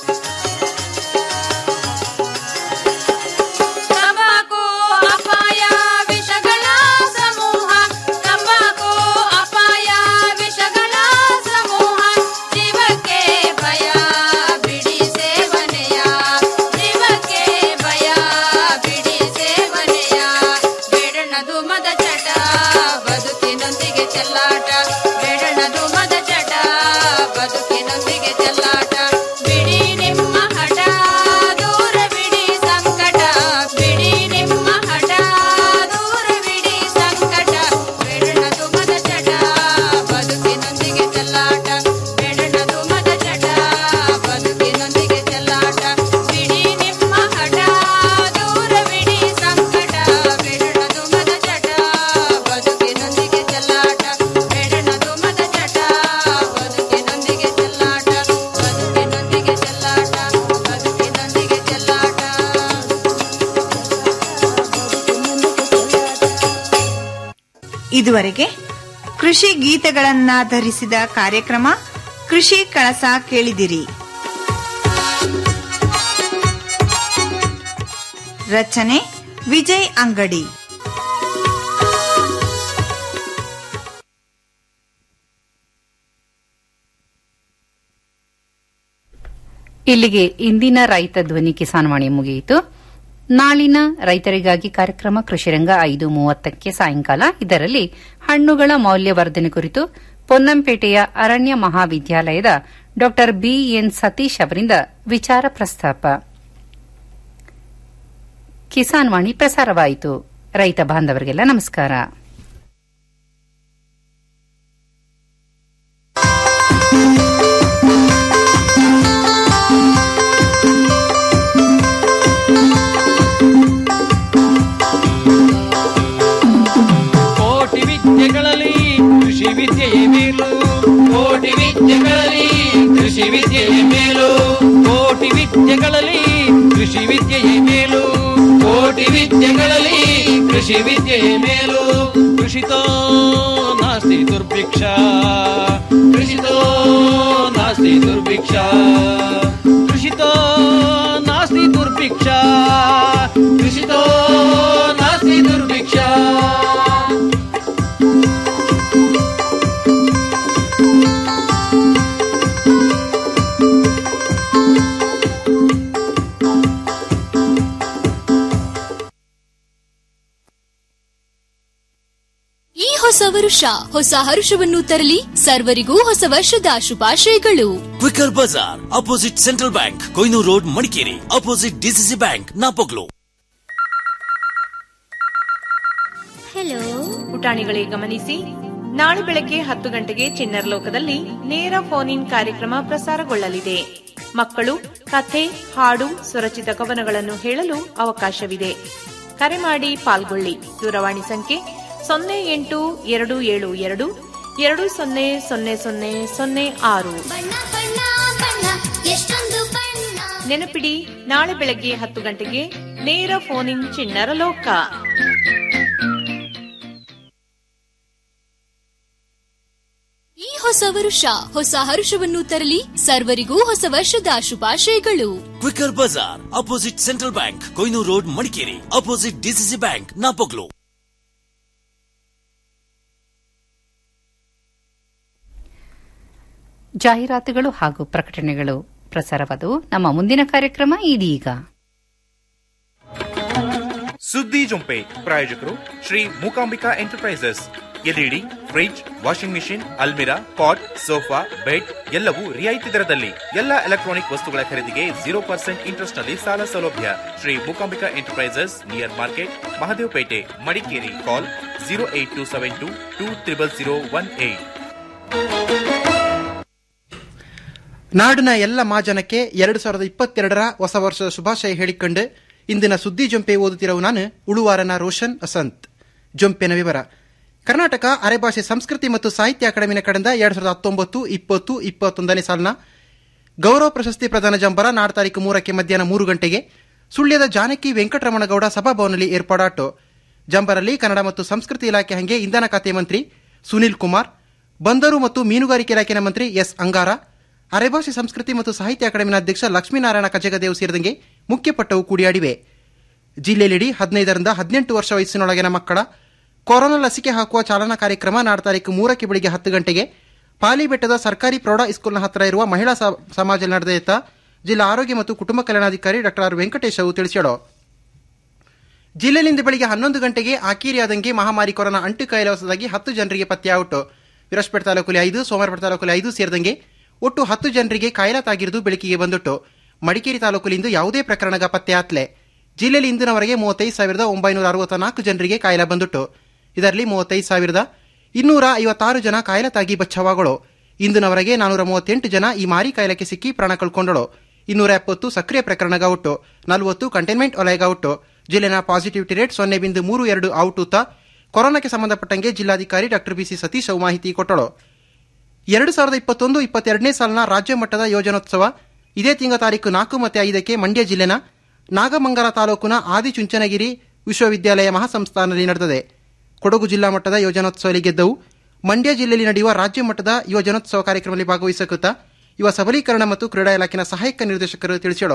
ತಂಬಾಕು ಅಪಾಯ ವಿಷಗಳ ಸಮೂಹ ತಂಬಾಕು ಅಪಾಯ ವಿಷಗಳ ಸಮೂಹ ಜೀವಕ್ಕೆ ಭಯ ಬಿಡಿ ಸೇವನೆಯ ಜೀವಕ್ಕೆ ಭಯ ಬಿಡಿ ಸೇವನೆಯ ಬೇಡಣದು ಮದ ಚಟ ಬದುಕಿನೊಂದಿಗೆ ಚೆಲ್ಲಾಟ ಬೇಡಣದು ಮದ ಚಟ ಬದುಕಿನೊಂದಿಗೆ ಚೆಲ್ಲಾಟ ಬಿಡಿ ನಿಮ್ಮ ಹಠ ದೂರ ಬಿಡಿ ಸಂಕಟ ಬಿಡಿ ನಿಮ್ಮ ಹಠ ದೂರ ಬಿಡಿ ಸಂಕಟ ಬೇಡಣದು ಮದ ಚಟ ಬದುಕಿನೊಂದಿಗೆ ಚೆಲ್ಲಾಟ ಬೇಡಣದು ಮದ ಚಟ ಬದುಕಿನೊಂದಿಗೆ ಚೆಲ್ಲಾಟ ಬಿಡಿ ನಿಮ್ಮ ಹಠ ದೂರ ಬಿಡಿ ಸಂಕಟ ಬೇಡಣದು ಮದ ಚಟ ಬದುಕಿನೊಂದಿಗೆ ಚೆಲ್ಲಾಟ ಬೇಡಣದು ಮದ ಚಟ ಬದುಕಿನೊಂದಿಗೆ ಚೆಲ್ಲಾಟ ಬದುಕಿನೊಂದಿಗೆ ಚೆಲ್ಲಾಟ ಬದುಕಿನೊಂದಿಗೆ ಚೆಲ್ಲಾಟ ಇದುವರೆಗೆ ಕೃಷಿ ಗೀತೆಗಳನ್ನಾಧರಿಸಿದ ಕಾರ್ಯಕ್ರಮ ಕೃಷಿ ಕಳಸ ಕೇಳಿದಿರಿ ರಚನೆ ವಿಜಯ್ ಅಂಗಡಿ ಇಲ್ಲಿಗೆ ಇಂದಿನ ರೈತ ಧ್ವನಿ ಕಿಸಾನ್ವಾಣಿ ಮುಗಿಯಿತು ನಾಳಿನ ರೈತರಿಗಾಗಿ ಕಾರ್ಯಕ್ರಮ ಕೃಷಿರಂಗ ಐದು ಮೂವತ್ತಕ್ಕೆ ಸಾಯಂಕಾಲ ಇದರಲ್ಲಿ ಹಣ್ಣುಗಳ ಮೌಲ್ಯವರ್ಧನೆ ಕುರಿತು ಪೊನ್ನಂಪೇಟೆಯ ಅರಣ್ಯ ಮಹಾವಿದ್ಯಾಲಯದ ಡಾ ಬಿಎನ್ ಸತೀಶ್ ಅವರಿಂದ ವಿಚಾರ ಪ್ರಸ್ತಾಪ ಕಿಸಾನ್ ವಾಣಿ ಪ್ರಸಾರವಾಯಿತು ರೈತ ಬಾಂಧವರಿಗೆಲ್ಲ ನಮಸ್ಕಾರ ಕೋಟಿ ವಿದ್ಯೆಗಳಲ್ಲಿ ಕೃಷಿ ವಿದ್ಯೆಯೇ ಮೇಲು ಕೋಟಿ ವಿದ್ಯೆಗಳಲ್ಲಿ ಕೃಷಿ ವಿದ್ಯೆಯೇ ಮೇಲು ಕೋಟಿ ವಿದ್ಯೆಗಳಲ್ಲಿ ಕೃಷಿ ವಿದ್ಯೆಯೇ ಮೇಲು ಕೋಟಿ ವಿದ್ಯೆಗಳಲ್ಲಿ ಕೃಷಿ ವಿದ್ಯೆಯೇ ಮೇಲು ಕೃಷಿತೋ ನಾಸ್ತಿ ದುರ್ಭಿಕ್ಷ ಕೃಷಿತೋ ನಾಸ್ತಿ ದುರ್ಭಿಕ್ಷ ಕೃಷಿತೋ ನಾಸ್ತಿ ದುರ್ಭಿಕ್ಷ ಕೃಷಿತೋ ನಾಸ್ತಿ ದುರ್ಭಿಕ್ಷ ಈ ಹೊಸ ವರುಷ ಹೊಸ ಹರುಷವನ್ನು ತರಲಿ ಸರ್ವರಿಗೂ ಹೊಸ ವರ್ಷದ ಶುಭಾಶಯಗಳು Quicker Bazaar opposite Central Bank Koynur road Madikeri opposite DCC bank Napoklu hello ಪುಟಾಣಿಗಳೇ ಗಮನಿಸಿ ನಾಳೆ ಬೆಳಗ್ಗೆ ಹತ್ತು ಗಂಟೆಗೆ ಚಿನ್ನರ್ ಲೋಕದಲ್ಲಿ ನೇರ ಫೋನ್ ಇನ್ ಕಾರ್ಯಕ್ರಮ ಪ್ರಸಾರಗೊಳ್ಳಲಿದೆ ಮಕ್ಕಳು ಕಥೆ ಹಾಡು ಸ್ವರಚಿತ ಕವನಗಳನ್ನು ಹೇಳಲು ಅವಕಾಶವಿದೆ ಕರೆ ಮಾಡಿ ಪಾಲ್ಗೊಳ್ಳಿ ದೂರವಾಣಿ ಸಂಖ್ಯೆ ಸೊನ್ನೆ ಎಂಟು ಎರಡು ಏಳು ಎರಡು ಎರಡು ಸೊನ್ನೆ ಸೊನ್ನೆ ಸೊನ್ನೆ ಸೊನ್ನೆ ಆರು ಬಣ್ಣ ಬಣ್ಣ ಬಣ್ಣ ಎಷ್ಟೊಂದು ಬಣ್ಣ ನೆನಪಿಡಿ ನಾಳೆ ಬೆಳಗ್ಗೆ ಹತ್ತು ಗಂಟೆಗೆ ನೇರ ಫೋನ್ ಇನ್ ಚಿಣ್ಣರ ಲೋಕ ಹೊಸ ವರುಷ ಹೊಸ ಹರುಷವನ್ನು ತರಲಿ ಸರ್ವರಿಗೂ ಹೊಸ ವರ್ಷದ ಶುಭಾಶಯಗಳು Quicker Bazaar opposite Central Bank Koynur road Madikeri opposite DCC bank Napoklu ಜಾಹೀರಾತುಗಳು ಹಾಗೂ ಪ್ರಕಟಣೆಗಳು ಪ್ರಸಾರವಾದವು ನಮ್ಮ ಮುಂದಿನ ಕಾರ್ಯಕ್ರಮ ಇದೀಗ ಸುದ್ದಿ ಜೊಂಪೆ ಪ್ರಾಯೋಜಕರು Shri Mookambika enterprises LED fridge washing machine ಅಲ್ಮಿರಾ ಪಾಟ್ ಸೋಫಾ ಬೆಡ್ ಎಲ್ಲವೂ ರಿಯಾಯಿತಿ ದರದಲ್ಲಿ ಎಲ್ಲ ಎಲೆಕ್ಟ್ರಾನಿಕ್ ವಸ್ತುಗಳ ಖರೀದಿಗೆ ಜೀರೋ ಪರ್ಸೆಂಟ್ ಇಂಟ್ರೆಸ್ಟ್ ನಲ್ಲಿ ಸಾಲ ಸೌಲಭ್ಯ Shri Mookambika enterprises near market Mahadevapete Madikeri call zero eight two seven two two triple zero one eight ನಾಡಿನ ಎಲ್ಲ ಮಾಜನಕ್ಕೆ ಎರಡು ಸಾವಿರದ ಇಪ್ಪತ್ತೆರಡರ ಹೊಸ ವರ್ಷದ ಶುಭಾಶಯ ಹೇಳಿಕೊಂಡು ಇಂದಿನ ಸುದ್ದಿ ಜೊಂಪೆ ಓದುತ್ತಿರುವ ನಾನು ಉಳುವಾರನ ರೋಷನ್ ಅಸಂತ್ ಜೊಂಪೆನ ವಿವರ ಕರ್ನಾಟಕ ಅರೆಭಾಷೆ ಸಂಸ್ಕೃತಿ ಮತ್ತು ಸಾಹಿತ್ಯ ಅಕಾಡೆಮಿನ ಕಡೆಯಿಂದ ಎರಡ್ ಸಾವಿರದ ಹತ್ತೊಂಬತ್ತು ಇಪ್ಪತ್ತು ಇಪ್ಪತ್ತೊಂದನೇ ಸಾಲಿನ ಗೌರವ ಪ್ರಶಸ್ತಿ ಪ್ರದಾನ ಜಂಬರ ನಾಡ್ ತಾರೀಕು ಮೂರಕ್ಕೆ ಮಧ್ಯಾಹ್ನ ಮೂರು ಗಂಟೆಗೆ ಸುಳ್ಯದ ಜಾನಕಿ ವೆಂಕಟರಮಣಗೌಡ ಸಭಾಭವನದಲ್ಲಿ ಏರ್ಪಾಡಾಟು ಜಂಬರಲ್ಲಿ ಕನ್ನಡ ಮತ್ತು ಸಂಸ್ಕೃತಿ ಇಲಾಖೆ ಹಂಗೆ ಇಂಧನ ಖಾತೆ ಮಂತ್ರಿ ಸುನಿಲ್ ಕುಮಾರ್ ಬಂದರು ಮತ್ತು ಮೀನುಗಾರಿಕೆ ಇಲಾಖೆನ ಮಂತ್ರಿ ಎಸ್ ಅಂಗಾರ ಅರೆಭಾಷೆ ಸಂಸ್ಕೃತಿ ಮತ್ತು ಸಾಹಿತ್ಯ ಅಕಾಡೆಮಿನ ಅಧ್ಯಕ್ಷ ಲಕ್ಷ್ಮೀನಾರಾಯಣ ಕಜಗದೇವ್ ಸೇರಿದಂಗೆ ಮುಖ್ಯಪಟ್ಟವು ಕೂಡಿಯಾಡಿವೆ ಜಿಲ್ಲೆಯಲ್ಲಿಡಿ ಹದಿನೈದರಿಂದ ಹದಿನೆಂಟು ವರ್ಷ ವಯಸ್ಸಿನೊಳಗಿನ ಮಕ್ಕಳ ಕೊರೋನಾ ಲಸಿಕೆ ಹಾಕುವ ಚಾಲನಾ ಕಾರ್ಯಕ್ರಮ ನಾಡ್ ತಾರೀಕು ಮೂರಕ್ಕೆ ಬೆಳಿಗ್ಗೆ ಹತ್ತು ಗಂಟೆಗೆ ಪಾಲಿ ಬೆಟ್ಟದ ಸರ್ಕಾರಿ ಪ್ರೌಢ ಇಸ್ಕೂಲ್ನ ಹತ್ತಿರ ಇರುವ ಮಹಿಳಾ ಸ- ಸಮಾಜದಲ್ಲಿ ನಡೆದಿದ್ದ ಜಿಲ್ಲಾ ಆರೋಗ್ಯ ಮತ್ತು ಕುಟುಂಬ ಕಲ್ಯಾಣಾಧಿಕಾರಿ ಡಾಕ್ಟರ್ ಆರ್ ವೆಂಕಟೇಶ್ ಅವರು ತಿಳಿಸಿದರು ಜಿಲ್ಲೆಯಲ್ಲಿಂದು ಬೆಳಿಗ್ಗೆ ಹನ್ನೊಂದು ಗಂಟೆಗೆ ಆಕೀರಿಯಾದಂಗೆ ಮಹಾಮಾರಿ ಕೊರೋನಾ ಅಂಟು ಕಾಯಿಲೆ ಹೊಸದಾಗಿ ಹತ್ತು ಜನರಿಗೆ ಪತ್ತೆಯಾಯಿತು ವಿರಾಜ್ಪೇಟ್ ತಾಲೂಕಲ್ಲಿ ಐದು ಸೋಮವಾರಪೇಟೆ ತಾಲೂಕಲ್ಲಿ ಐದು ಸೇರಿದಂಗೆ ಒಟ್ಟು ಹತ್ತು ಜನರಿಗೆ ಕಾಯಿಲೆ ತಾಗಿರುವುದು ಬೆಳಕಿಗೆ ಬಂದಿಟ್ಟು ಮಡಿಕೇರಿ ತಾಲೂಕಲ್ಲಿಂದು ಯಾವುದೇ ಪ್ರಕರಣಗ ಪತ್ತೆಯಾತ್ಲೆ ಜಿಲ್ಲೆಯಲ್ಲಿ ಇಂದಿನವರೆಗೆ ಮೂವತ್ತೈದು ಸಾವಿರದ ಒಂಬೈನೂರ ಅರವತ್ತ ನಾಲ್ಕು ಜನರಿಗೆ ಕಾಯಿಲೆ ಬಂದಿಟ್ಟು ಇದರಲ್ಲಿ ಮೂವತ್ತೈದು ಸಾವಿರದ ಇನ್ನೂರ ಐವತ್ತಾರು ಜನ ಕಾಯಿಲೆ ತಾಗಿ ಬಚ್ಚವಾಗಳು ಇಂದಿನವರೆಗೆ ನಾನೂರ ಮೂವತ್ತೆಂಟು ಜನ ಈ ಮಾರಿ ಕಾಯಿಲೆಗೆ ಸಿಕ್ಕಿ ಪ್ರಾಣ ಕಳ್ಕೊಂಡಳು ಇನ್ನೂರ ಎಪ್ಪತ್ತು ಸಕ್ರಿಯ ಪ್ರಕರಣಗ ಒಟ್ಟು ನಲವತ್ತು ಕಂಟೈನ್ಮೆಂಟ್ ವಲಯಗ ಒಟ್ಟು ಜಿಲ್ಲೆನ ಪಾಸಿಟಿವಿಟಿ ರೇಟ್ ಸೊನ್ನೆ ಬಿಂದು ಮೂರು ಎರಡು ಔಟುತ್ತ ಕೊರೋನಾಕ್ಕೆ ಸಂಬಂಧಪಟ್ಟಂಗೆ ಜಿಲ್ಲಾಧಿಕಾರಿ ಡಾಕ್ಟರ್ ಬಿಸಿ ಸತೀಶ್ ಅವು ಮಾಹಿತಿ ಕೊಟ್ಟಳು ಎರಡು ಸಾವಿರದ ಇಪ್ಪತ್ತೊಂದು ಇಪ್ಪತ್ತೆರಡನೇ ಸಾಲಿನ ರಾಜ್ಯ ಮಟ್ಟದ ಯೋಜನೋತ್ಸವ ಇದೇ ತಿಂಗಳ ತಾರೀಕು ನಾಲ್ಕು ಮತ್ತು ಐದಕ್ಕೆ ಮಂಡ್ಯ ಜಿಲ್ಲೆನ ನಾಗಮಂಗಲ ತಾಲೂಕಿನ ಆದಿಚುಂಚನಗಿರಿ ವಿಶ್ವವಿದ್ಯಾಲಯ ಮಹಾಸಂಸ್ಥಾನದಲ್ಲಿ ನಡೆದಿದೆ ಕೊಡಗು ಜಿಲ್ಲಾ ಮಟ್ಟದ ಯೋಜನೋತ್ಸವದಲ್ಲಿ ಗೆದ್ದವು ಮಂಡ್ಯ ಜಿಲ್ಲೆಯಲ್ಲಿ ನಡೆಯುವ ರಾಜ್ಯ ಮಟ್ಟದ ಯೋಜನೋತ್ಸವ ಕಾರ್ಯಕ್ರಮದಲ್ಲಿ ಭಾಗವಹಿಸಕುತ್ತ ಯುವ ಸಬಲೀಕರಣ ಮತ್ತು ಕ್ರೀಡಾ ಇಲಾಖೆನ ಸಹಾಯಕ ನಿರ್ದೇಶಕರು ತಿಳಿಸಿದರು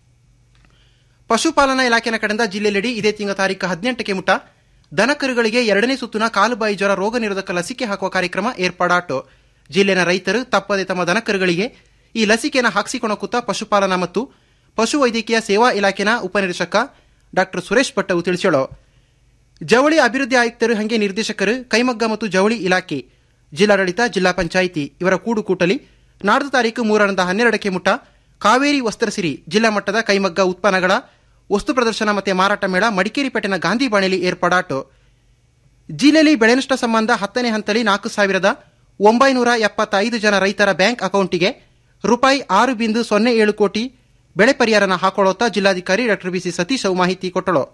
ಪಶುಪಾಲನಾ ಇಲಾಖೆನ ಕಡೆಯಿಂದ ಜಿಲ್ಲೆಯಲ್ಲಿಡಿ ಇದೇ ತಿಂಗಳ ತಾರೀಕು ಹದಿನೆಂಟಕ್ಕೆ ಮುಟ ದನಕರುಗಳಿಗೆ ಎರಡನೇ ಸುತ್ತಿನ ಕಾಲುಬಾಯಿ ಜ್ವರ ರೋಗ ನಿರೋಧಕ ಲಸಿಕೆ ಹಾಕುವ ಕಾರ್ಯಕ್ರಮ ಏರ್ಪಾಡಾಟು ಜಿಲ್ಲೆನ ರೈತರು ತಪ್ಪದೆ ತಮ್ಮ ದನಕರುಗಳಿಗೆ ಈ ಲಸಿಕೆಯನ್ನು ಹಾಕಿಸಿಕೊಳ್ಳುತ್ತಾ ಪಶುಪಾಲನಾ ಮತ್ತು ಪಶು ವೈದ್ಯಕೀಯ ಸೇವಾ ಇಲಾಖೆನ ಉಪನಿರ್ದೇಶಕ ಡಾಕ್ಟರ್ ಸುರೇಶ್ ಭಟ್ ಅವು ತಿಳಿಸಿದರು ಜವಳಿ ಅಭಿವೃದ್ಧಿ ಆಯುಕ್ತರು ಹಂಗೆ ನಿರ್ದೇಶಕರು ಕೈಮಗ್ಗ ಮತ್ತು ಜವಳಿ ಇಲಾಖೆ ಜಿಲ್ಲಾಡಳಿತ ಜಿಲ್ಲಾ ಪಂಚಾಯಿತಿ ಇವರ ಕೂಡು ಕೂಟಲಿ ನಾಡ್ದು ತಾರೀಕು ಮೂರರಿಂದ ಹನ್ನೆರಡಕ್ಕೆ ಮುಟ್ಟ ಕಾವೇರಿ ವಸ್ತ್ರಸಿರಿ ಜಿಲ್ಲಾ ಮಟ್ಟದ ಕೈಮಗ್ಗ ಉತ್ಪನ್ನಗಳ ವಸ್ತು ಪ್ರದರ್ಶನ ಮತ್ತು ಮಾರಾಟ ಮೇಳ ಮಡಿಕೇರಿ ಪೇಟೆನ ಗಾಂಧಿ ಬಾಣೆಯಲ್ಲಿ ಏರ್ಪಾಡಾಟು ಜಿಲ್ಲೆಯಲ್ಲಿ ಬೆಳೆ ನಷ್ಟ ಸಂಬಂಧ ಹತ್ತನೇ ಹಂತದಲ್ಲಿ ನಾಲ್ಕು ಸಾವಿರದ ಒಂಬೈನೂರ ಎಪ್ಪತ್ತೈದು ಜನ ರೈತರ ಬ್ಯಾಂಕ್ ಅಕೌಂಟಿಗೆ ರೂಪಾಯಿ ಆರು ಬಿಂದು ಸೊನ್ನೆ ಏಳು ಕೋಟಿ ಬೆಳೆ ಪರಿಹಾರನ ಹಾಕೊಳ್ಳುತ್ತಾ ಜಿಲ್ಲಾಧಿಕಾರಿ ಡಾಕ್ಟರ್ ಬಿಸಿ ಸತೀಶ್ ಅವು ಮಾಹಿತಿ ಕೊಟ್ಟಳು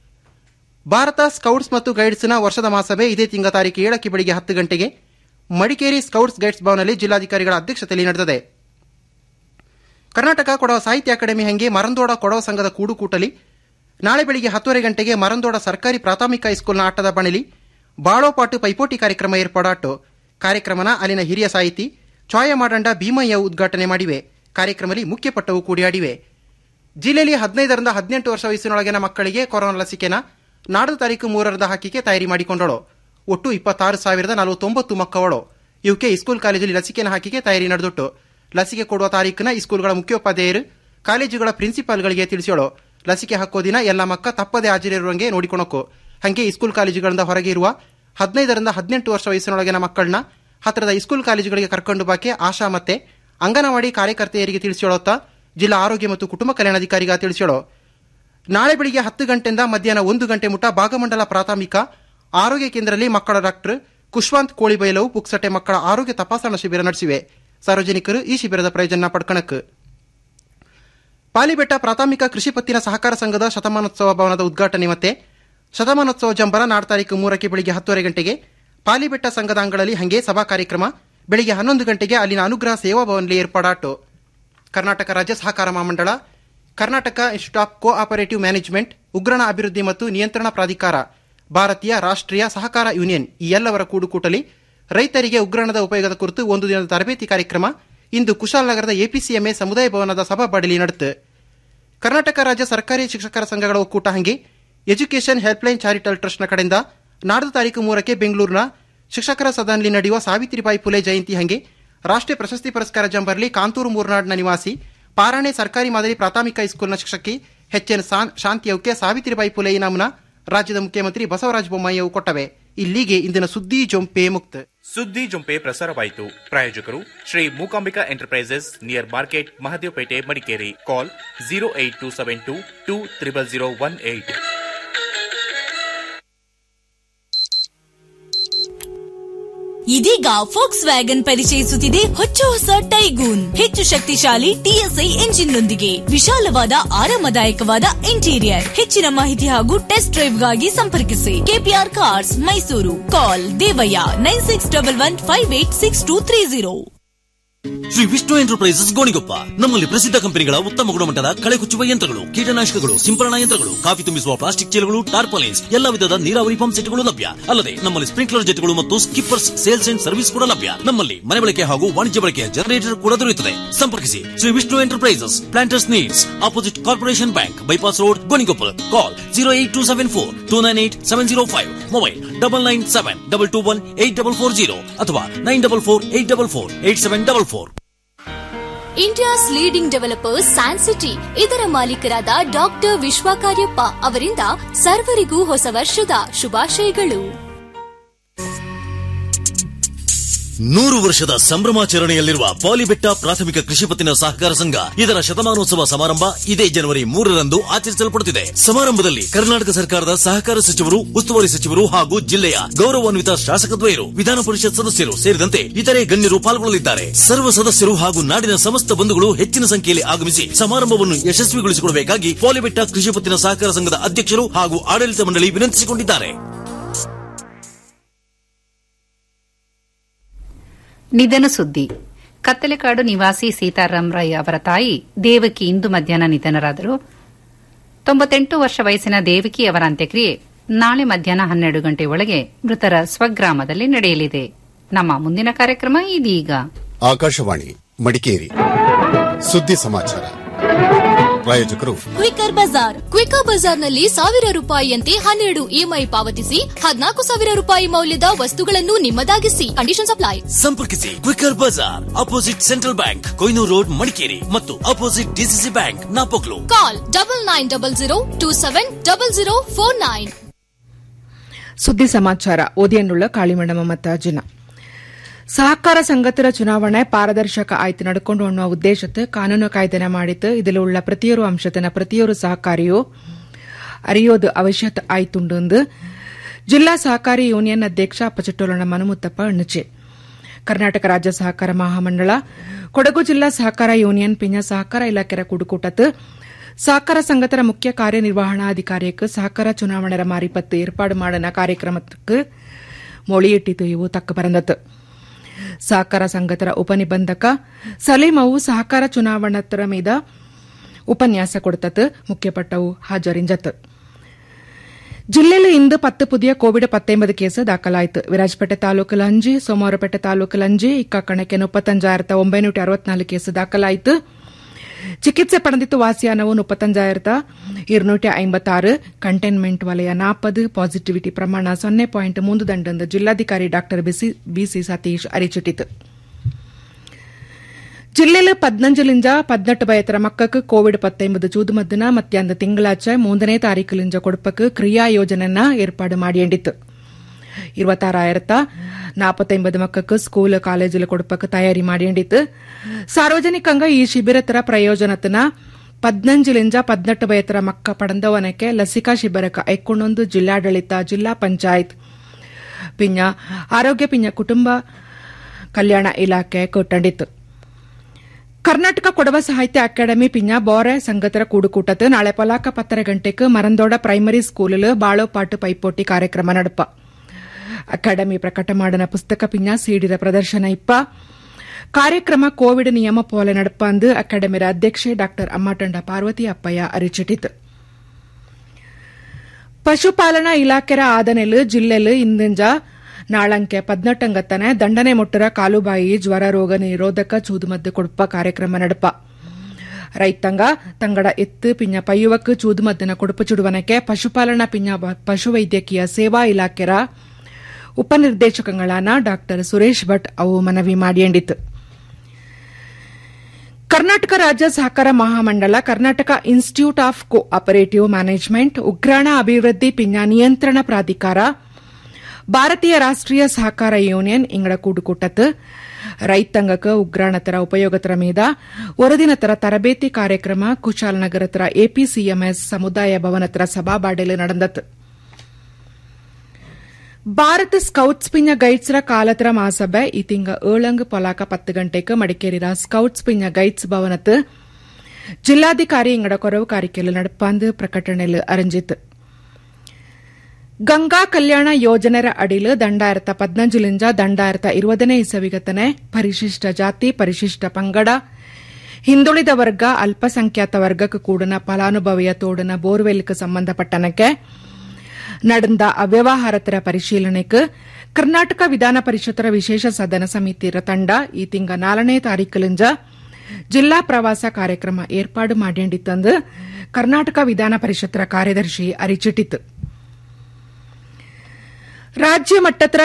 ಭಾರತ ಸ್ಕೌಟ್ಸ್ ಮತ್ತು ಗೈಡ್ಸ್ನ ವರ್ಷದ ಮಹಾಸಭೆ ಇದೇ ತಿಂಗಳ ತಾರೀಕು ಏಳಕ್ಕೆ ಬೆಳಿಗ್ಗೆ ಹತ್ತು ಗಂಟೆಗೆ ಮಡಿಕೇರಿ ಸ್ಕೌಟ್ಸ್ ಗೈಡ್ಸ್ ಭವನದಲ್ಲಿ ಜಿಲ್ಲಾಧಿಕಾರಿಗಳ ಅಧ್ಯಕ್ಷತೆಯಲ್ಲಿ ನಡೆದಿದೆ ಕರ್ನಾಟಕ ಕೊಡವ ಸಾಹಿತ್ಯ ಅಕಾಡೆಮಿ ಹಂಗೆ ಮರಂದೋಡ ಕೊಡವ ಸಂಘದ ಕೂಡುಕೂಟಲಿ ನಾಳೆ ಬೆಳಿಗ್ಗೆ ಹತ್ತುವರೆ ಗಂಟೆಗೆ ಮರಂದೋಡ ಸರ್ಕಾರಿ ಪ್ರಾಥಮಿಕ ಹೈಸ್ಕೂಲ್ನ ಆಟದ ಬಣಲಿ ಬಾಳೋಪಾಟು ಪೈಪೋಟಿ ಕಾರ್ಯಕ್ರಮ ಏರ್ಪಾಡಾಟು ಕಾರ್ಯಕ್ರಮನ ಅಲ್ಲಿನ ಹಿರಿಯ ಸಾಹಿತಿ ಛಾಯ ಮಾಡಂಡ ಭೀಮಯ್ಯ ಉದ್ಘಾಟನೆ ಮಾಡಿವೆ ಕಾರ್ಯಕ್ರಮದಲ್ಲಿ ಮುಖ್ಯ ಪಟ್ಟವು ಕೂಡಿಯಾಡಿವೆ ಜಿಲ್ಲೆಯಲ್ಲಿ ಹದಿನೈದರಿಂದ ಹದಿನೆಂಟು ವರ್ಷ ವಯಸ್ಸಿನೊಳಗಿನ ಮಕ್ಕಳಿಗೆ ಕೊರೋನಾ ಲಸಿಕೆನ ನಾಡ್ದು ತಾರೀಕು ಮೂರರದ ಹಾಕಿಕೆ ತಯಾರಿ ಮಾಡಿಕೊಂಡಳು ಒಟ್ಟು ಇಪ್ಪತ್ತಾರು ಸಾವಿರದ ನಲವತ್ತೊಂಬತ್ತು ಮಕ್ಕಳು ಇವಕ್ಕೆ ಸ್ಕೂಲ್ ಕಾಲೇಜಲ್ಲಿ ಲಸಿಕೆನ ಹಾಕಿಕೆ ತಯಾರಿ ನಡೆದುಟ್ಟು ಲಸಿಕೆ ಕೊಡುವ ತಾರೀಕಿನ ಈ ಸ್ಕೂಲ್ಗಳ ಮುಖ್ಯೋಪಾಧ್ಯಾಯರು ಕಾಲೇಜುಗಳ ಪ್ರಿನ್ಸಿಪಾಲ್ಗಳಿಗೆ ತಿಳಿಸೋಳು ಲಸಿಕೆ ಹಾಕೋ ದಿನ ಎಲ್ಲ ಮಕ್ಕ ತಪ್ಪದೆ ಹಾಜರಿರುವಂಗೆ ನೋಡಿಕೊಳಕು ಹಂಗೆ ಸ್ಕೂಲ್ ಕಾಲೇಜುಗಳಿಂದ ಹೊರಗೆ ಇರುವ ಹದಿನೈದರಿಂದ ಹದಿನೆಂಟು ವರ್ಷ ವಯಸ್ಸಿನೊಳಗಿನ ಮಕ್ಕಳನ್ನ ಹತ್ತಿರದ ಸ್ಕೂಲ್ ಕಾಲೇಜುಗಳಿಗೆ ಕರ್ಕೊಂಡು ಬಾಕೆ ಆಶಾ ಮತ್ತೆ ಅಂಗನವಾಡಿ ಕಾರ್ಯಕರ್ತೆಯರಿಗೆ ತಿಳಿಸೋಳುತ್ತಾ ಜಿಲ್ಲಾ ಆರೋಗ್ಯ ಮತ್ತು ಕುಟುಂಬ ಕಲ್ಯಾಣಾಧಿಕಾರಿಗ ತಿಳಿಸೋಳು ನಾಳೆ ಬೆಳಿಗ್ಗೆ ಹತ್ತು ಗಂಟೆಯಿಂದ ಮಧ್ಯಾಹ್ನ ಒಂದು ಗಂಟೆ ಮುಟ ಭಾಗಮಂಡಲ ಪ್ರಾಥಮಿಕ ಆರೋಗ್ಯ ಕೇಂದ್ರದಲ್ಲಿ ಮಕ್ಕಳ ಡಾಕ್ಟರ್ ಕುಶ್ವಂತ್ ಕೋಳಿಬೈಲವು ಪುಕ್ಸಟೆ ಮಕ್ಕಳ ಆರೋಗ್ಯ ತಪಾಸಣಾ ಶಿಬಿರ ನಡೆಸಿವೆ ಸಾರ್ವಜನಿಕರು ಈ ಶಿಬಿರದ ಪ್ರಯೋಜನ ಪಡ್ಕಣಕ್ ಪಾಲಿಬೆಟ್ಟ ಪ್ರಾಥಮಿಕ ಕೃಷಿ ಪತ್ತಿನ ಸಹಕಾರ ಸಂಘದ ಶತಮಾನೋತ್ಸವ ಭವನದ ಉದ್ಘಾಟನೆ ಮತ್ತೆ ಶತಮಾನೋತ್ಸವ ಜಂಬರ ನಾಡ್ ತಾರೀಕು ಮೂರಕ್ಕೆ ಬೆಳಿಗ್ಗೆ ಹತ್ತುವರೆ ಗಂಟೆಗೆ ಪಾಲಿಬೆಟ್ಟ ಸಂಘದ ಅಂಗಳಲ್ಲಿ ಹಂಗೆ ಸಭಾ ಕಾರ್ಯಕ್ರಮ ಬೆಳಿಗ್ಗೆ ಹನ್ನೊಂದು ಗಂಟೆಗೆ ಅಲ್ಲಿನ ಅನುಗ್ರಹ ಸೇವಾ ಭವನದಲ್ಲಿ ಏರ್ಪಾಡಾಟು ಕರ್ನಾಟಕ ರಾಜ್ಯ ಸಹಕಾರ ಮಹಾಮಂಡಳ Karnataka institute of cooperative management ಉಗ್ರಾಣ ಅಭಿವೃದ್ಧಿ ಮತ್ತು ನಿಯಂತ್ರಣ ಪ್ರಾಧಿಕಾರ ಭಾರತೀಯ ರಾಷ್ಟ್ರೀಯ ಸಹಕಾರ ಯೂನಿಯನ್ ಈ ಎಲ್ಲವರ ಕೂಡುಕೂಟಲಿ ರೈತರಿಗೆ ಉಗ್ರಾಣದ ಉಪಯೋಗದ ಕುರಿತು ಒಂದು ದಿನದ ತರಬೇತಿ ಕಾರ್ಯಕ್ರಮ ಇಂದು ಕುಶಾಲನಗರದ ಎಪಿಸಿಎಂಎ ಸಮುದಾಯ ಭವನದ ಸಭಾಬಾಡಿಲಿ ನಡೆತು ಕರ್ನಾಟಕ ರಾಜ್ಯ ಸರ್ಕಾರಿ ಶಿಕ್ಷಕರ ಸಂಘಗಳ ಒಕ್ಕೂಟ ಹಂಗೆ ಎಜುಕೇಷನ್ ಹೆಲ್ಪ್ಲೈನ್ ಚಾರಿಟಬಲ್ ಟ್ರಸ್ಟ್ನ ಕಡೆಯಿಂದ ನಾಡ್ದು ತಾರೀಕು ಮೂರಕ್ಕೆ ಬೆಂಗಳೂರಿನ ಶಿಕ್ಷಕರ ಸದನಲ್ಲಿ ನಡೆಯುವ ಸಾವಿತ್ರಿಬಾಯಿ ಫುಲೆ ಜಯಂತಿ ಹಂಗೆ ರಾಷ್ಟ್ರೀಯ ಪ್ರಶಸ್ತಿ ಪುರಸ್ಕಾರ ಜಂಬರ್ಲಿ ಕಾಂತೂರು ಮೂರ್ನಾಡ್ನ ನಿವಾಸಿ ಪಾರಾಣೆ ಸರ್ಕಾರಿ ಮಾದರಿ ಪ್ರಾಥಮಿಕ ಹೈಸ್ಕೂಲ್ನ ಶಿಕ್ಷಕಿ ಎಚ್ ಎನ್ ಶಾಂತಿ ಅವಕ್ಕೆ ಸಾವಿತ್ರಿಬಾಯಿ ಫುಲೆ ಇನಾಮನ ರಾಜ್ಯದ ಮುಖ್ಯಮಂತ್ರಿ ಬಸವರಾಜ ಬೊಮ್ಮಾಯಿ ಅವು ಕೊಟ್ಟವೆ ಇಲ್ಲಿಗೆ ಇಂದಿನ ಸುದ್ದಿ ಜೊಂಪೆ ಮುಕ್ತ ಸುದ್ದಿ ಜುಂಪೆ ಪ್ರಸಾರವಾಯಿತು ಪ್ರಾಯೋಜಕರು Shri Mookambika enterprises near market Mahadevapete Madikeri call zero eight two seven two two triple zero one eight ಇದೀಗ ಫೋಕ್ಸ್ ವ್ಯಾಗನ್ ಪರಿಚಯಿಸುತ್ತಿದೆ ಹೊಚ್ಚ ಹೊಸ ಟೈಗೂನ್ ಹೆಚ್ಚು ಶಕ್ತಿಶಾಲಿ ಟಿಎಸ್ಐ ಎಂಜಿನ್ನೊಂದಿಗೆ ವಿಶಾಲವಾದ ಆರಾಮದಾಯಕವಾದ ಇಂಟೀರಿಯರ್ ಹೆಚ್ಚಿನ ಮಾಹಿತಿ ಹಾಗೂ ಟೆಸ್ಟ್ ಡ್ರೈವ್ಗಾಗಿ ಸಂಪರ್ಕಿಸಿ KPR cars Mysuru call Devaiah nine six double one five eight six two three zero Shri Vishnu enterprises Gonikoppa ನಮ್ಮಲ್ಲಿ ಪ್ರಸಿದ್ಧ ಕಂಪನಿಗಳ ಉತ್ತಮ ಗುಣಮಟ್ಟದ ಕಳೆ ಕುಚ್ಚುವ ಯಂತ್ರಗಳು ಕೀಟನಾಶಕಗಳು ಸಿಂಪರಣಾ ಯಂತ್ರಗಳು ಕಾಫಿ ತುಂಬಿಸುವ ಪ್ಲಾಸ್ಟಿಕ್ ಚೀಲಗಳು ಟಾರ್ಪಾಲಿನ್ಸ್ ಎಲ್ಲ ವಿಧದ ನೀರಾವರಿ ಪಂಪ್ ಸೆಟ್ಗಳು ಲಭ್ಯ ಅಲ್ಲದೆ ನಮ್ಮಲ್ಲಿ ಸ್ಪ್ರಿಂಕ್ಲರ್ ಜೆಟ್ಗಳು ಮತ್ತು ಸ್ಕಿಪ್ಪರ್ಸ್ ಸೇಲ್ಸ್ ಅಂಡ್ ಸರ್ವಿಸ್ ಕೂಡ ಲಭ್ಯ ನಮ್ಮಲ್ಲಿ ಮನೆ ಬಳಕೆ ಹಾಗೂ ವಾಣಿಜ್ಯ ಬಳಕೆಯ ಜನರೇಟರ್ ಕೂಡ ದೊರೆಯುತ್ತದೆ ಸಂಪರ್ಕಿಸಿ Shri Vishnu enterprises planters needs opposite Corporation Bank bypass road Gonikoppal call zero eight two seven four two nine eight seven zero five mobile double nine seven double two one eight double four zero ಅಥವಾ nine double four eight double four eight seven double four India's leading developers San City ಇದರ ಮಾಲೀಕರಾದ ಡಾಕ್ಟರ್ ವಿಶ್ವಕಾರ್ಯಪ್ಪ ಅವರಿಂದ ಸರ್ವರಿಗೂ ಹೊಸ ವರ್ಷದ ಶುಭಾಶಯಗಳು ನೂರು ವರ್ಷದ ಸಂಭ್ರಮಾಚರಣೆಯಲ್ಲಿರುವ ಪಾಲಿಬೆಟ್ಟ ಪ್ರಾಥಮಿಕ ಕೃಷಿ ಪತ್ತಿನ ಸಹಕಾರ ಸಂಘ ಇದರ ಶತಮಾನೋತ್ಸವ ಸಮಾರಂಭ ಇದೇ ಜನವರಿ ಮೂರರಂದು ಆಚರಿಸಲ್ಪಡುತ್ತಿದೆ ಸಮಾರಂಭದಲ್ಲಿ ಕರ್ನಾಟಕ ಸರ್ಕಾರದ ಸಹಕಾರ ಸಚಿವರು ಉಸ್ತುವಾರಿ ಸಚಿವರು ಹಾಗೂ ಜಿಲ್ಲೆಯ ಗೌರವಾನ್ವಿತ ಶಾಸಕದ್ವಯರು ವಿಧಾನ ಪರಿಷತ್ ಸದಸ್ಯರು ಸೇರಿದಂತೆ ಇತರೆ ಗಣ್ಯರು ಪಾಲ್ಗೊಳ್ಳಲಿದ್ದಾರೆ ಸರ್ವ ಸದಸ್ಯರು ಹಾಗೂ ನಾಡಿನ ಸಮಸ್ತ ಬಂಧುಗಳು ಹೆಚ್ಚಿನ ಸಂಖ್ಯೆಯಲ್ಲಿ ಆಗಮಿಸಿ ಸಮಾರಂಭವನ್ನು ಯಶಸ್ವಿಗೊಳಿಸಿಕೊಡಬೇಕಾಗಿ ಪಾಲಿಬೆಟ್ಟ ಕೃಷಿ ಪತ್ತಿನ ಸಹಕಾರ ಸಂಘದ ಅಧ್ಯಕ್ಷರು ಹಾಗೂ ಆಡಳಿತ ಮಂಡಳಿ ವಿನಂತಿಸಿಕೊಂಡಿದ್ದಾರೆ ನಿಧನ ಸುದ್ದಿ ಕತ್ತಲೆಕಾಡು ನಿವಾಸಿ ಸೀತಾರಾಮ್ ರೈ ಅವರ ತಾಯಿ ದೇವಕಿ ಇಂದು ಮಧ್ಯಾಹ್ನ ನಿಧನರಾದರು ತೊಂಬತ್ತೆಂಟು ವರ್ಷ ವಯಸ್ಸಿನ ದೇವಕಿ ಅವರ ಅಂತ್ಯಕ್ರಿಯೆ ನಾಳೆ ಮಧ್ಯಾಹ್ನ ಹನ್ನೆರಡು ಗಂಟೆ ಒಳಗೆ ಮೃತರ ಸ್ವಗ್ರಾಮದಲ್ಲಿ ನಡೆಯಲಿದೆ ನಮ್ಮ ಮುಂದಿನ ಕಾರ್ಯಕ್ರಮ ಇದೀಗ ಆಕಾಶವಾಣಿ ಮಡಿಕೇರಿ ಸುದ್ದಿ ಸಮಾಚಾರ ಪ್ರಾಯೋಜಕರು ಕ್ವಿಕರ್ ಬಜಾರ್ ಕ್ವಿಕರ್ ಬಜಾರ್ನಲ್ಲಿ ಸಾವಿರ ರೂಪಾಯಿಯಂತೆ ಹನ್ನೆರಡು ಇಎಂಐ ಪಾವತಿಸಿ ಹದಿನಾಲ್ಕು ಸಾವಿರ ರೂಪಾಯಿ ಮೌಲ್ಯದ ವಸ್ತುಗಳನ್ನು ನಿಮ್ಮದಾಗಿಸಿ ಕಂಡೀಷನ್ ಅಪ್ಲೈ ಸಂಪರ್ಕಿಸಿ Quicker Bazaar opposite Central Bank Koynur road Madikeri ಮತ್ತು opposite DCC bank Napoklu call double nine double zero two seven double zero four nine ಸುದ್ದಿ ಸಮಾಚಾರ ಓದಿಯನ್ನುಳ್ಳ ಕಾಳಿಮಂಡಮ ಮತ್ತ ಜಿನ ಸಹಕಾರ ಸಂಘತರ ಚುನಾವಣೆ ಪಾರದರ್ಶಕ ಆಯ್ತು ನಡ್ಕೊಂಡು ಅನ್ನುವ ಉದ್ದೇಶತ್ತು ಕಾನೂನು ಕಾಯ್ದೆನ ಮಾಡಿತ್ತು ഇതിൽ ഉള്ള ಪ್ರತಿಯೊರು ಅಂಶತನ ಪ್ರತಿಯೊರು ಸಹಕಾರಿಯು ಅರಿಯೋದು ಅವಶ್ಯಕ ಆಯ್ತುಂಡು ಜಿಲ್ಲಾ ಸಹಕಾರಿ ಯೂನಿಯನ್ ಅಧ್ಯಕ್ಷ ಅಪ್ಪಚಿಟ್ಟೋಲನ ಮನುಮುತ್ತಪ್ಪ ಅಣ್ಣಚೆ ಕರ್ನಾಟಕ ರಾಜ್ಯ ಸಹಕಾರ ಮಹಾಮಂಡಳ ಕೊಡಗು ಜಿಲ್ಲಾ ಸಹಕಾರ ಯೂನಿಯನ್ ಪಿಂಜ ಸಹಕಾರ ಇಲಾಖೆರ ಕುಡುಕೂಟತ್ತು ಸಹಕಾರ ಸಂಘತರ ಮುಖ್ಯ ಕಾರ್ಯನಿರ್ವಹಣಾಧಿಕಾರಿಯಕ್ಕೆ ಸಹಕಾರ ಚುನಾವಣೆರ ಮಾರಿಪತ್ತು ಏರ್ಪಾಡು ಮಾಡನ ಕಾರ್ಯಕ್ರಮಕ್ಕೆ ಮೊಳಿಯಿಟ್ಟಿತು ಇವು ತಕ್ಕ ಬರಂದತ್ತು ಸಹಕಾರ ಸಂಘತರ ಉಪನಿಬಂಧಕ ಸಲೀಂ ಅವು ಸಹಕಾರ ಚುನಾವಣತರ ಮೀದ ಉಪನ್ಯಾಸ ಕೊಡ್ತತ್ ಮುಖ್ಯಪಟ್ಟವು ಹಾಜರಿಂಜತ್ ಜಿಲ್ಲೆಯಲ್ಲಿ ಇಂದು ಪತ್ತು ಪುದಿಯ ಕೋವಿಡ್ ಪತ್ತೊಂಬದು ಕೇಸ್ ದಾಖಲಾಯಿತು ವಿರಾಜಪೇಟೆ ತಾಲೂಕಿൽ അഞ്ച് സോമവാരപേട്ട താലൂക്കിൽ അഞ്ച് ഇക്കണക്കിന് മുപ്പത്തഞ്ചായിരത്തി ഒമ്പതിനൂറ്റി അറുപത്തിനാല് കേസ് ದಾಖಲಾಯಿತು ಚಿಕಿತ್ಸೆ ಪಡೆದಿತ್ತು ವಾಸಿಯಾನವು ಮುಪ್ಪತ್ತಂಜಾಯಿರತ ഇരുന്നൂറ്റി ಐಂಬತ್ತು ಆರು ಕಂಟೈನ್ಮೆಂಟ್ ವಲಯ ನಾಪದು ಪಾಸಿಟಿವಿಟಿ ಪ್ರಮಾಣ ಸೊನ್ನೆ ಪಾಯಿಂಟ್ ಮೂಂದು ದಂಡಂದು ಜಿಲ್ಲಾಧಿಕಾರಿ ಡಾಕ್ಟರ್ ಬಿಸಿ ಸತೀಶ್ ಅರಿಚಿಟ್ಟಿತು ಜಿಲ್ಲೆಯಲ್ಲಿ ಪದ್ನಂಜಲಿಂಜ ಪದ್ನೆಟ್ಟು ಬಯತರ ಮಕ್ಕಕ್ಕೆ ಕೋವಿಡ್ ಪತ್ತೊಂಬದು ಚೂದುಮದ್ದಿನ ಮತ್ಯಾಂದ ತಿಂಗಳಾಚೆ ಮೂರನೇ ತಾರೀಖಿಲಿಂಜ ಕೊಡಪಕ್ಕೆ ಕ್ರಿಯಾ ಯೋಜನೆಯನ್ನ ಏರ್ಪಾಡು ಮಾಡಿಯಂಡಿತ್ತು ഇരുപത്താറായിരത്ത നാപ്പത്തൊമ്പത് മക്കൾക്ക് സ്കൂള് കോളേജിൽ കൊടുപ്പക്ക് തയ്യാറി മാടേണ്ടിത്ത് സാർവജനിಕಂಗ ಈ ಶಿಬಿರತರ ಪ್ರಯೋಜನತನ ಪದ್ನಂಜಿಲಿಂಜ ಪದ್ನೆಟ್ಟು ಬಯತರ ಮಕ್ಕ ಪಡೆದವನಕ್ಕೆ ಲಸಿಕಾ ಶಿಬಿರಕ ಐಕ್ಕೊಂಡೊಂದು ಜಿಲ್ಲಾಡಳಿತ ಜಿಲ್ಲಾ ಪಂಚಾಯತ್ ಪಿಂಜ ಆರೋಗ್ಯ ಪಿಂಜ ಕುಟುಂಬ ಕಲ್ಯಾಣ ಇಲಾಖೆ ಕೊಟ್ಟಂಡಿತ್ತು ಕರ್ನಾಟಕ ಕೊಡವ ಸಾಹಿತ್ಯ ಅಕಾಡೆಮಿ ಪಿಂಜ ಬೋರೆ ಸಂಗತರ ಕೂಡುಕೂಟത്ത് ನಾಳೆ ಪಲಾಕ ಪತ್ತರ ಗಂಟೆക്ക് ಮರಂದೋಡ ಪ್ರೈಮರಿ ಸ್ಕೂಲಿಲ್ ಬಾಳೋಪಾಟು ಪೈಪೋಟಿ ಕಾರ್ಯಕ್ರಮ ನಡಪ ಅಕಾಡೆಮಿ ಪ್ರಕಟ ಮಾಡಿದ ಪುಸ್ತಕ ಪಿಂಜ ಸಿಡಿದ ಪ್ರದರ್ಶನ ಇಪ್ಪ ಕಾರ್ಯಕ್ರಮ ಕೋವಿಡ್ ನಿಯಮ ಪೋಲೆ ನಡಪ ಅಂದು ಅಕಾಡೆಮಿರ ಅಧ್ಯಕ್ಷೆ ಡಾ ಅಮ್ಮಟಂಡ ಪಾರ್ವತಿ ಅಪ್ಪಯ್ಯ ಅರಿಚಿಟ್ಟಿತು ಪಶುಪಾಲನಾ ಇಲಾಖೆರ ಆದನೆಲ್ ಜಿಲ್ಲೆಲ್ ಇಂದಿಂಜ ನಾಳಂಕೆ ಪದ್ನೆಟ್ಟಂಗತ್ತನೆ ದಂಡನೆ ಮುಟ್ಟರ ಕಾಲುಬಾಯಿ ಜ್ವರ ರೋಗ ನಿರೋಧಕ ಚೂದುಮದ್ದು ಕೊಡುಪ ಕಾರ್ಯಕ್ರಮ ನಡಪ ರೈತಂಗ ತಂಗಡ ಎತ್ತು ಪಿಂಜ ಪಯ್ಯುವಕ್ ಚೂದುಮದ್ದನ ಕೊಡುಪು ಚುಡುವನಕ್ಕೆ ಪಶುಪಾಲನಾ ಪಿಂಜ ಪಶುವೈದ್ಯಕೀಯ ಸೇವಾ ಇಲಾಖೆರ ಉಪನಿರ್ದೇಶಕಗಳಾನ ಡಾ ಸುರೇಶ್ ಭಟ್ ಅವು ಮನವಿ ಮಾಡಿಯಂಡಿತು ಕರ್ನಾಟಕ ರಾಜ್ಯ ಸಹಕಾರ ಮಹಾಮಂಡಲ Karnataka institute of cooperative management ಉಗ್ರಾಣ ಅಭಿವೃದ್ಧಿ ಪಿಂಜ ನಿಯಂತ್ರಣ ಪ್ರಾಧಿಕಾರ ಭಾರತೀಯ ರಾಷ್ಟ್ರೀಯ ಸಹಕಾರ ಯೂನಿಯನ್ ಇಂಗಡ ಕೂಡುಕೂಟತ್ ರೈತಾಂಗಕ್ಕೆ ಉಗ್ರಾಣತರ ಉಪಯೋಗತರ ಮೀದ ಒರದಿನತರ ತರಬೇತಿ ಕಾರ್ಯಕ್ರಮ ಕುಶಾಲನಗರತರ ಎಪಿಸಿಎಂಎಸ್ ಸಮುದಾಯ ಭವನತರ ಸಭಾಬಾಡೆಲು நடந்தது ಭಾರತ ಸ್ಕೌಟ್ಸ್ ಪಿಂಜ ಗೈಡ್ಸ್ರ ಕಾಲತ್ರ ಮಾಸಭೆ ಈ ತಿಂಗ ಏಳಂಗ್ ಪೊಲಾಕ ಪತ್ತು ಗಂಟೆಗೆ ಮಡಿಕೇರಿರ ಸ್ಕೌಟ್ಸ್ ಪಿಂಜ ಗೈಡ್ಸ್ ಭವನತ್ ಜಿಲ್ಲಾಧಿಕಾರಿ ಇಂಗಡ ಕೊರವು ಕಾರಿಕೆಲು ನಡಪಾಂದು ಪ್ರಕಟಣೆಲು ಅರಂಜಿತು ಗಂಗಾ ಕಲ್ಯಾಣ ಯೋಜನೆರ ಅಡಿಲು ದಂಡಾಯಿರತ ಪದ್ನಂಜುಲಿಂಜ ದಂಡಾಯಿರತ ಇರುವದನೇ ಇಸವಿಗತನೆ ಪರಿಶಿಷ್ಟ ಜಾತಿ ಪರಿಶಿಷ್ಟ ಪಂಗಡ ಹಿಂದುಳಿದ ವರ್ಗ ಅಲ್ಪಸಂಖ್ಯಾತ ವರ್ಗಕ್ಕೆ ಕೂಡನ ಫಲಾನುಭವಿಯ ತೋಡನ ಬೋರ್ವೆಲ್ಗೆ ಸಂಬಂಧಪಟ್ಟನಕ್ಕೆ நடந்த ಅವ್ಯವಹಾರತರ ಪರಿಶೀಲನೆಗೆ ಕರ್ನಾಟಕ ವಿಧಾನ ಪರಿಷತ್ತರ ವಿಶೇಷ ಸದನ ಸಮಿತಿರ ತಂಡ ಈ ತಿಂಗ ನಾಲ್ಕನೇ ತಾರೀಖಿಲಿಂದ ಜಿಲ್ಲಾ ಪ್ರವಾಸ ಕಾರ್ಯಕ್ರಮ ಏರ್ಪಾಡು ಮಾಡಿಂಡಿತ್ತಂದು ಕರ್ನಾಟಕ ವಿಧಾನ ಪರಿಷತ್ತರ ಕಾರ್ಯದರ್ಶಿ ಅರಿಚಿಟ್ಟಿತು ರಾಜ್ಯ ಮಟ್ಟದ